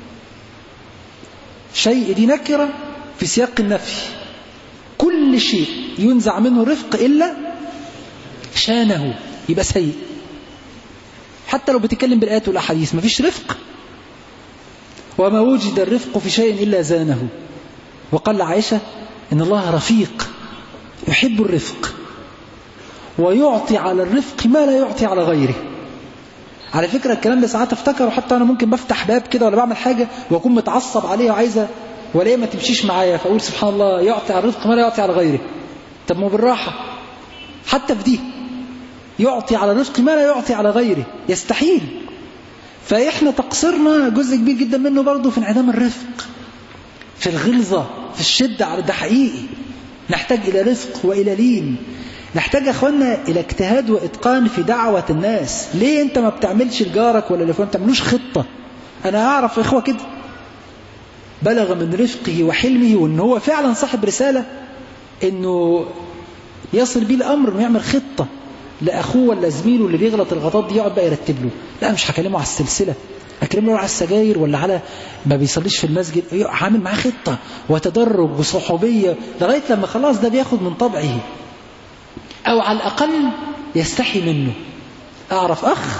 شيء دي نكرة في سياق النفي كل شيء ينزع منه الرفق إلا شانه يبقى سيء حتى لو بتتكلم بالآيات والأحاديث مفيش رفق وما وجد الرفق في شيء إلا زانه وقال عائشة إن الله رفيق يحب الرفق ويعطي على الرفق ما لا يعطي على غيره على فكرة الكلام ده ساعات افتكره حتى أنا ممكن بفتح باب كده ولا بعمل حاجة وأكون متعصب عليها وعايزة ولا ما تمشيش معايا فأقول سبحان الله يعطي على الرفق ما لا يعطي على غيره طب ما بالراحة حتى في دي يعطي على الرفق ما لا يعطي على غيره يستحيل فإحنا تقصيرنا جزء كبير جدا منه برضه في انعدام الرفق في الغلظة في الشدة على ده حقيقي نحتاج إلى رفق وإلى لين نحتاج يا أخوانا إلى اجتهاد وإتقان في دعوة الناس ليه أنت ما بتعملش لجارك ولا لفلان ما بتعملوش خطة أنا أعرف إخوة كده بلغ من رفقه وحلمه وأن هو فعلا صاحب رسالة أنه يصل بيه الأمر أنه يعمل خطة لأخوه ولا زميله اللي بيغلط الغلطات دي يقعد بقى يرتب له لا مش هكلمه على السلسلة أكلمه على السجاير ولا على ما بيصليش في المسجد عامل معاه خطة وتدرج وصحوبية لغاية لما خلاص ده بياخد من طبعه أو على الأقل يستحي منه أعرف أخ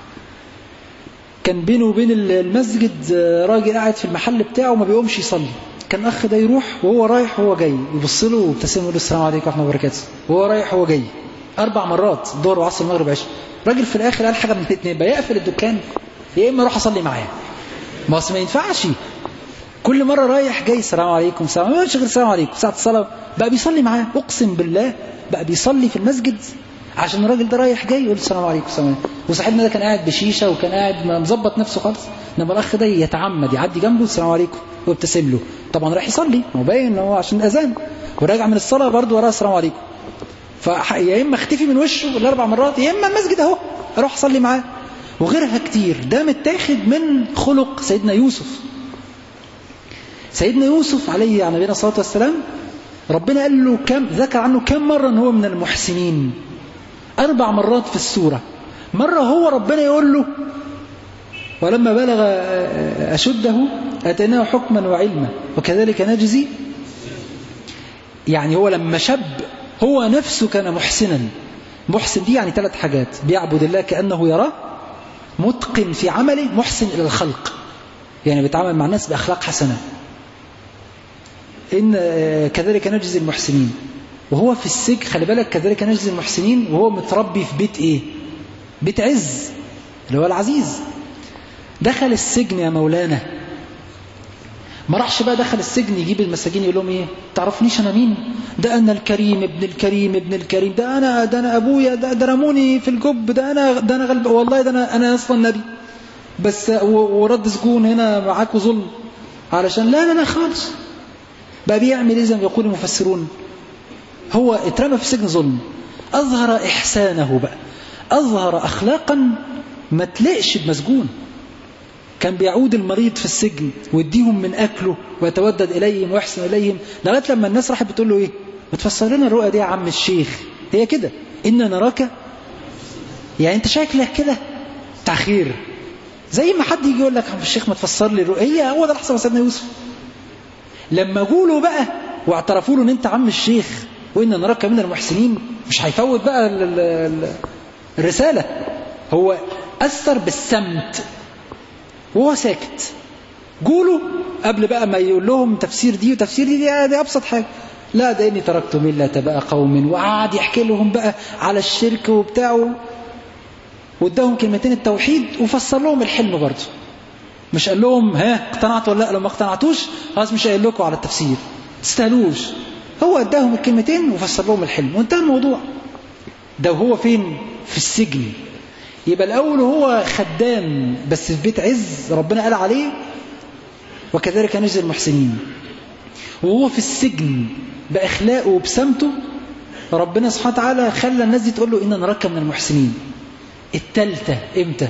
كان بينه وبين المسجد راجل قاعد في المحل بتاعه ما بيقومش يصلي كان أخ ده يروح وهو رايح وهو جاي يبص له ويبتسم له السلام عليكم ورحمة الله وبركاته وهو رايح وهو جاي أربع مرات الظهر وعصر المغرب عشاء راجل في الآخر قال حاجة من الاثنين بقى يقفل الدكان يا إما أروح أصلي معاه ما أصل ما ينفعش كل مرة رايح جاي السلام عليكم السلام ما غير السلام عليكم ساعة الصلاة بقى بيصلي معاه أقسم بالله بقى بيصلي في المسجد عشان الراجل ده رايح جاي يقول السلام عليكم السلام عليكم وصاحبنا ده كان قاعد بشيشة وكان قاعد مظبط نفسه خالص انما الاخ ده يتعمد يعدي جنبه السلام عليكم ويبتسم له طبعا رايح يصلي هو باين ان هو عشان الاذان وراجع من الصلاه برضه وراه السلام عليكم فيا اما اختفي من وشه الاربع مرات يا اما المسجد اهو اروح اصلي معاه وغيرها كتير ده متاخد من خلق سيدنا يوسف سيدنا يوسف عليه على نبينا الصلاه والسلام ربنا قال له كم ذكر عنه كم مرة ان هو من المحسنين أربع مرات في السورة مرة هو ربنا يقول له ولما بلغ أشده أتيناه حكما وعلما وكذلك نجزي يعني هو لما شب هو نفسه كان محسنا محسن دي يعني ثلاث حاجات بيعبد الله كأنه يراه متقن في عمله محسن إلى الخلق يعني بيتعامل مع الناس بأخلاق حسنة إن كذلك نجزي المحسنين وهو في السجن خلي بالك كذلك نجزي المحسنين وهو متربي في بيت إيه بيت عز اللي هو العزيز دخل السجن يا مولانا ما راحش بقى دخل السجن يجيب المساجين يقول لهم ايه تعرفنيش انا مين ده انا الكريم ابن الكريم ابن الكريم ده انا ده انا ابويا ده, ده رموني في الجب ده انا ده انا غلب والله ده انا انا اصلا نبي بس ورد سجون هنا معاكوا ظلم علشان لا لا لا خالص بقى بيعمل ايه زي ما يقول المفسرون هو اترمى في سجن ظلم اظهر احسانه بقى اظهر اخلاقا ما تلاقش بمسجون كان بيعود المريض في السجن ويديهم من أكله ويتودد إليهم ويحسن إليهم لغاية لما الناس راحت بتقول له إيه بتفسر لنا الرؤى دي يا عم الشيخ هي كده إن نراك يعني أنت شكلك كده تأخير زي ما حد يجي يقول لك عم الشيخ ما تفسر لي الرؤى هي هو ده اللي حصل سيدنا يوسف لما قولوا بقى واعترفوا له ان انت عم الشيخ وان نراك من المحسنين مش هيفوت بقى ال ال الرسالة هو أثر بالسمت وهو ساكت قولوا قبل بقى ما يقول لهم تفسير دي وتفسير دي دي, دي أبسط حاجة لا ده إني تركت ملة بقى قوم وقعد يحكي لهم بقى على الشرك وبتاعه واداهم كلمتين التوحيد وفسر لهم الحلم برضه مش قال لهم ها اقتنعتوا ولا لا لو ما اقتنعتوش خلاص مش قايل لكم على التفسير تستاهلوش هو اداهم الكلمتين وفسر لهم الحلم وانتهى الموضوع ده وهو فين في السجن يبقى الأول هو خدام بس في بيت عز ربنا قال عليه وكذلك نجزي المحسنين وهو في السجن بأخلاقه وبسمته ربنا سبحانه وتعالى خلى الناس دي تقول له إن نراك من المحسنين التالتة إمتى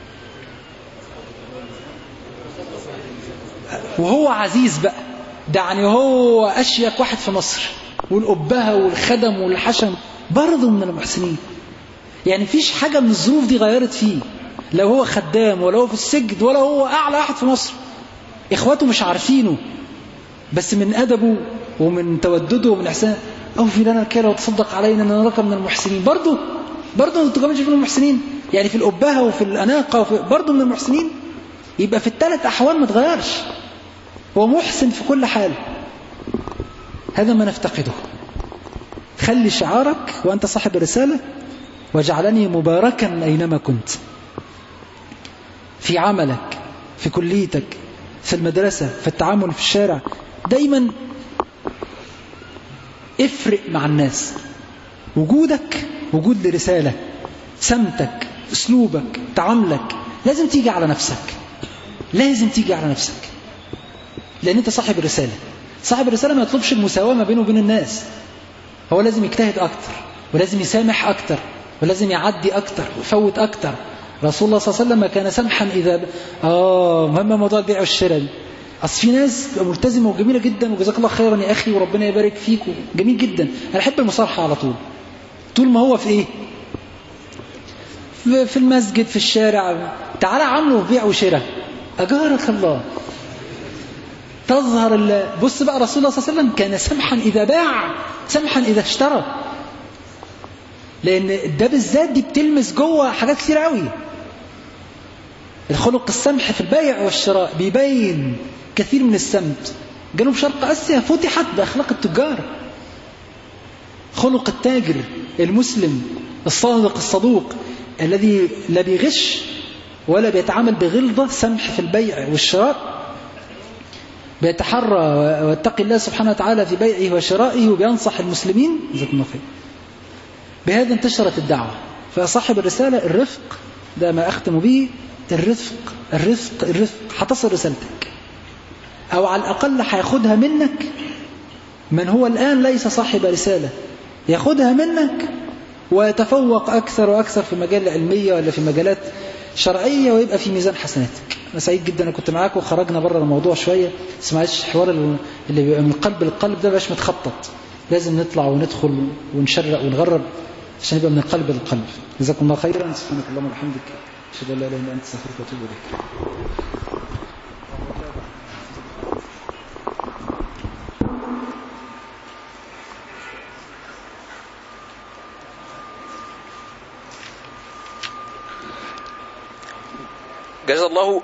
وهو عزيز بقى ده يعني هو أشيك واحد في مصر والأبهة والخدم والحشم برضه من المحسنين يعني فيش حاجة من الظروف دي غيرت فيه لو هو خدام ولا هو في السجد ولا هو أعلى واحد في مصر إخواته مش عارفينه بس من أدبه ومن تودده ومن إحسانه أو في لنا الكيلة وتصدق علينا أن نراك من المحسنين برضه برضه أنتوا كمان من المحسنين يعني في الأبهة وفي الأناقة وفي برضه من المحسنين يبقى في الثلاث أحوال ما تغيرش هو محسن في كل حال هذا ما نفتقده خلي شعارك وأنت صاحب الرسالة وجعلني مباركا أينما كنت في عملك في كليتك في المدرسة في التعامل في الشارع دايما افرق مع الناس وجودك وجود لرسالة سمتك اسلوبك تعاملك لازم تيجي على نفسك لازم تيجي على نفسك لان انت صاحب الرسالة صاحب الرسالة ما يطلبش المساواة ما بينه وبين الناس هو لازم يجتهد اكتر ولازم يسامح اكتر ولازم يعدي اكتر ويفوت اكتر رسول الله صلى الله عليه وسلم كان سمحا اذا ب... اه مهم موضوع البيع والشراء اصل في ناس ملتزمه وجميله جدا وجزاك الله خيرا يا اخي وربنا يبارك فيك جميل جدا انا احب المصارحه على طول طول ما هو في ايه في المسجد في الشارع تعالى عامله في بيع وشراء اجارك الله تظهر ال... بص بقى رسول الله صلى الله عليه وسلم كان سمحا اذا باع سمحا اذا اشترى لان ده بالذات دي بتلمس جوه حاجات كتير قوي الخلق السمح في البيع والشراء بيبين كثير من السمت جنوب شرق اسيا فتحت باخلاق التجار خلق التاجر المسلم الصادق الصدوق الذي لا بيغش ولا بيتعامل بغلظة سمح في البيع والشراء بيتحرى ويتقي الله سبحانه وتعالى في بيعه وشرائه وبينصح المسلمين جزاكم الله خير بهذا انتشرت الدعوة فصاحب الرسالة الرفق ده ما أختم به الرفق الرفق الرفق هتصل رسالتك أو على الأقل هياخدها منك من هو الآن ليس صاحب رسالة ياخدها منك ويتفوق أكثر وأكثر في مجال العلمية ولا في مجالات شرعية ويبقى في ميزان حسناتك أنا سعيد جدا أنا كنت معاك وخرجنا بره الموضوع شوية بس معلش الحوار اللي بيبقى من القلب للقلب ده مش متخطط لازم نطلع وندخل ونشرق ونغرب عشان يبقى من القلب للقلب جزاكم الله خيرا سبحانك اللهم وبحمدك اشهد ان لا اله الا انت استغفرك واتوب اليك جزا الله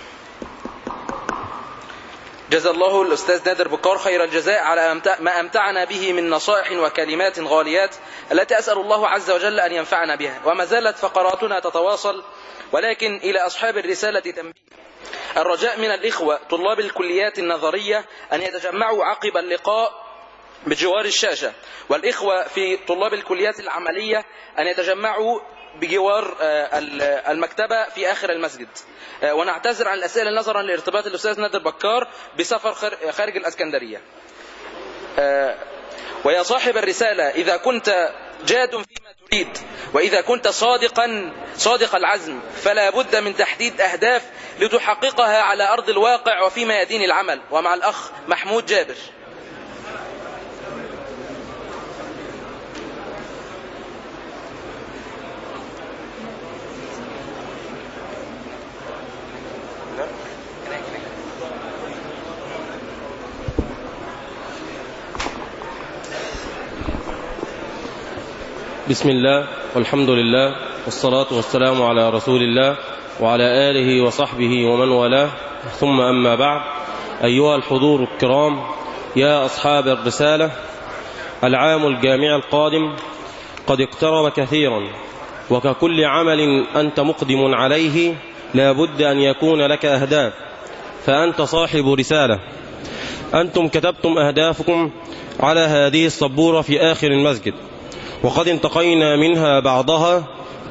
جزا الله الأستاذ نادر بكار خير الجزاء على ما أمتعنا به من نصائح وكلمات غاليات التي أسأل الله عز وجل أن ينفعنا بها وما زالت فقراتنا تتواصل ولكن إلى أصحاب الرسالة تنبيه الرجاء من الإخوة طلاب الكليات النظرية أن يتجمعوا عقب اللقاء بجوار الشاشة والإخوة في طلاب الكليات العملية أن يتجمعوا بجوار المكتبة في آخر المسجد ونعتذر عن الأسئلة نظرا لارتباط الأستاذ نادر بكار بسفر خارج الأسكندرية ويا صاحب الرسالة إذا كنت جاد فيما تريد وإذا كنت صادقا صادق العزم فلا بد من تحديد أهداف لتحققها على أرض الواقع وفي ميادين العمل ومع الأخ محمود جابر بسم الله والحمد لله والصلاة والسلام على رسول الله وعلى آله وصحبه ومن والاه ثم أما بعد أيها الحضور الكرام يا أصحاب الرسالة العام الجامع القادم قد اقترب كثيرا وككل عمل أنت مقدم عليه لا بد أن يكون لك أهداف فأنت صاحب رسالة أنتم كتبتم أهدافكم على هذه الصبورة في آخر المسجد وقد انتقينا منها بعضها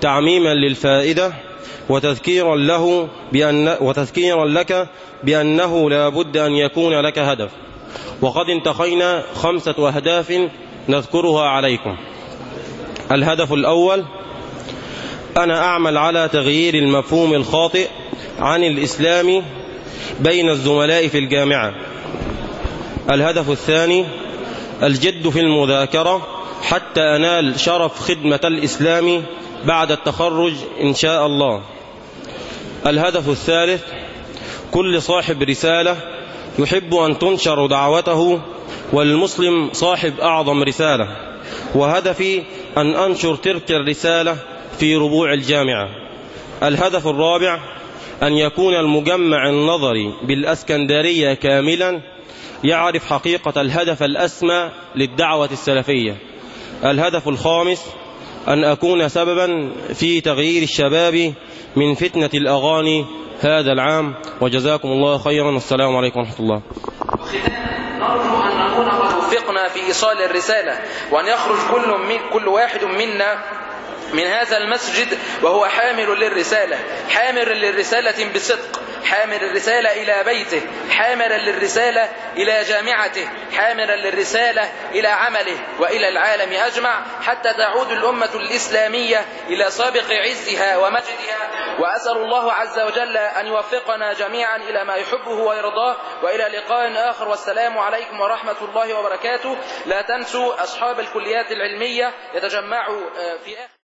تعميما للفائدة وتذكيرا له بأن وتذكيرا لك بأنه لا بد أن يكون لك هدف وقد انتقينا خمسة أهداف نذكرها عليكم الهدف الأول أنا أعمل على تغيير المفهوم الخاطئ عن الإسلام بين الزملاء في الجامعة الهدف الثاني الجد في المذاكرة حتى أنال شرف خدمة الإسلام بعد التخرج إن شاء الله الهدف الثالث كل صاحب رسالة يحب أن تنشر دعوته والمسلم صاحب أعظم رسالة وهدفي أن أنشر تلك الرسالة في ربوع الجامعة الهدف الرابع أن يكون المجمع النظري بالأسكندرية كاملا يعرف حقيقة الهدف الأسمى للدعوة السلفية الهدف الخامس أن أكون سببا في تغيير الشباب من فتنة الأغاني هذا العام وجزاكم الله خيرا والسلام عليكم ورحمة الله نرجو أن نكون قد وفقنا في إيصال الرسالة وأن يخرج كل من كل واحد منا من هذا المسجد وهو حامل للرسالة حامل للرسالة بصدق حامل الرسالة إلى بيته حاملا للرسالة إلى جامعته حاملا للرسالة إلى عمله وإلى العالم أجمع حتى تعود الأمة الإسلامية إلى سابق عزها ومجدها وأسأل الله عز وجل أن يوفقنا جميعا إلى ما يحبه ويرضاه وإلى لقاء آخر والسلام عليكم ورحمة الله وبركاته لا تنسوا أصحاب الكليات العلمية يتجمعوا في آخر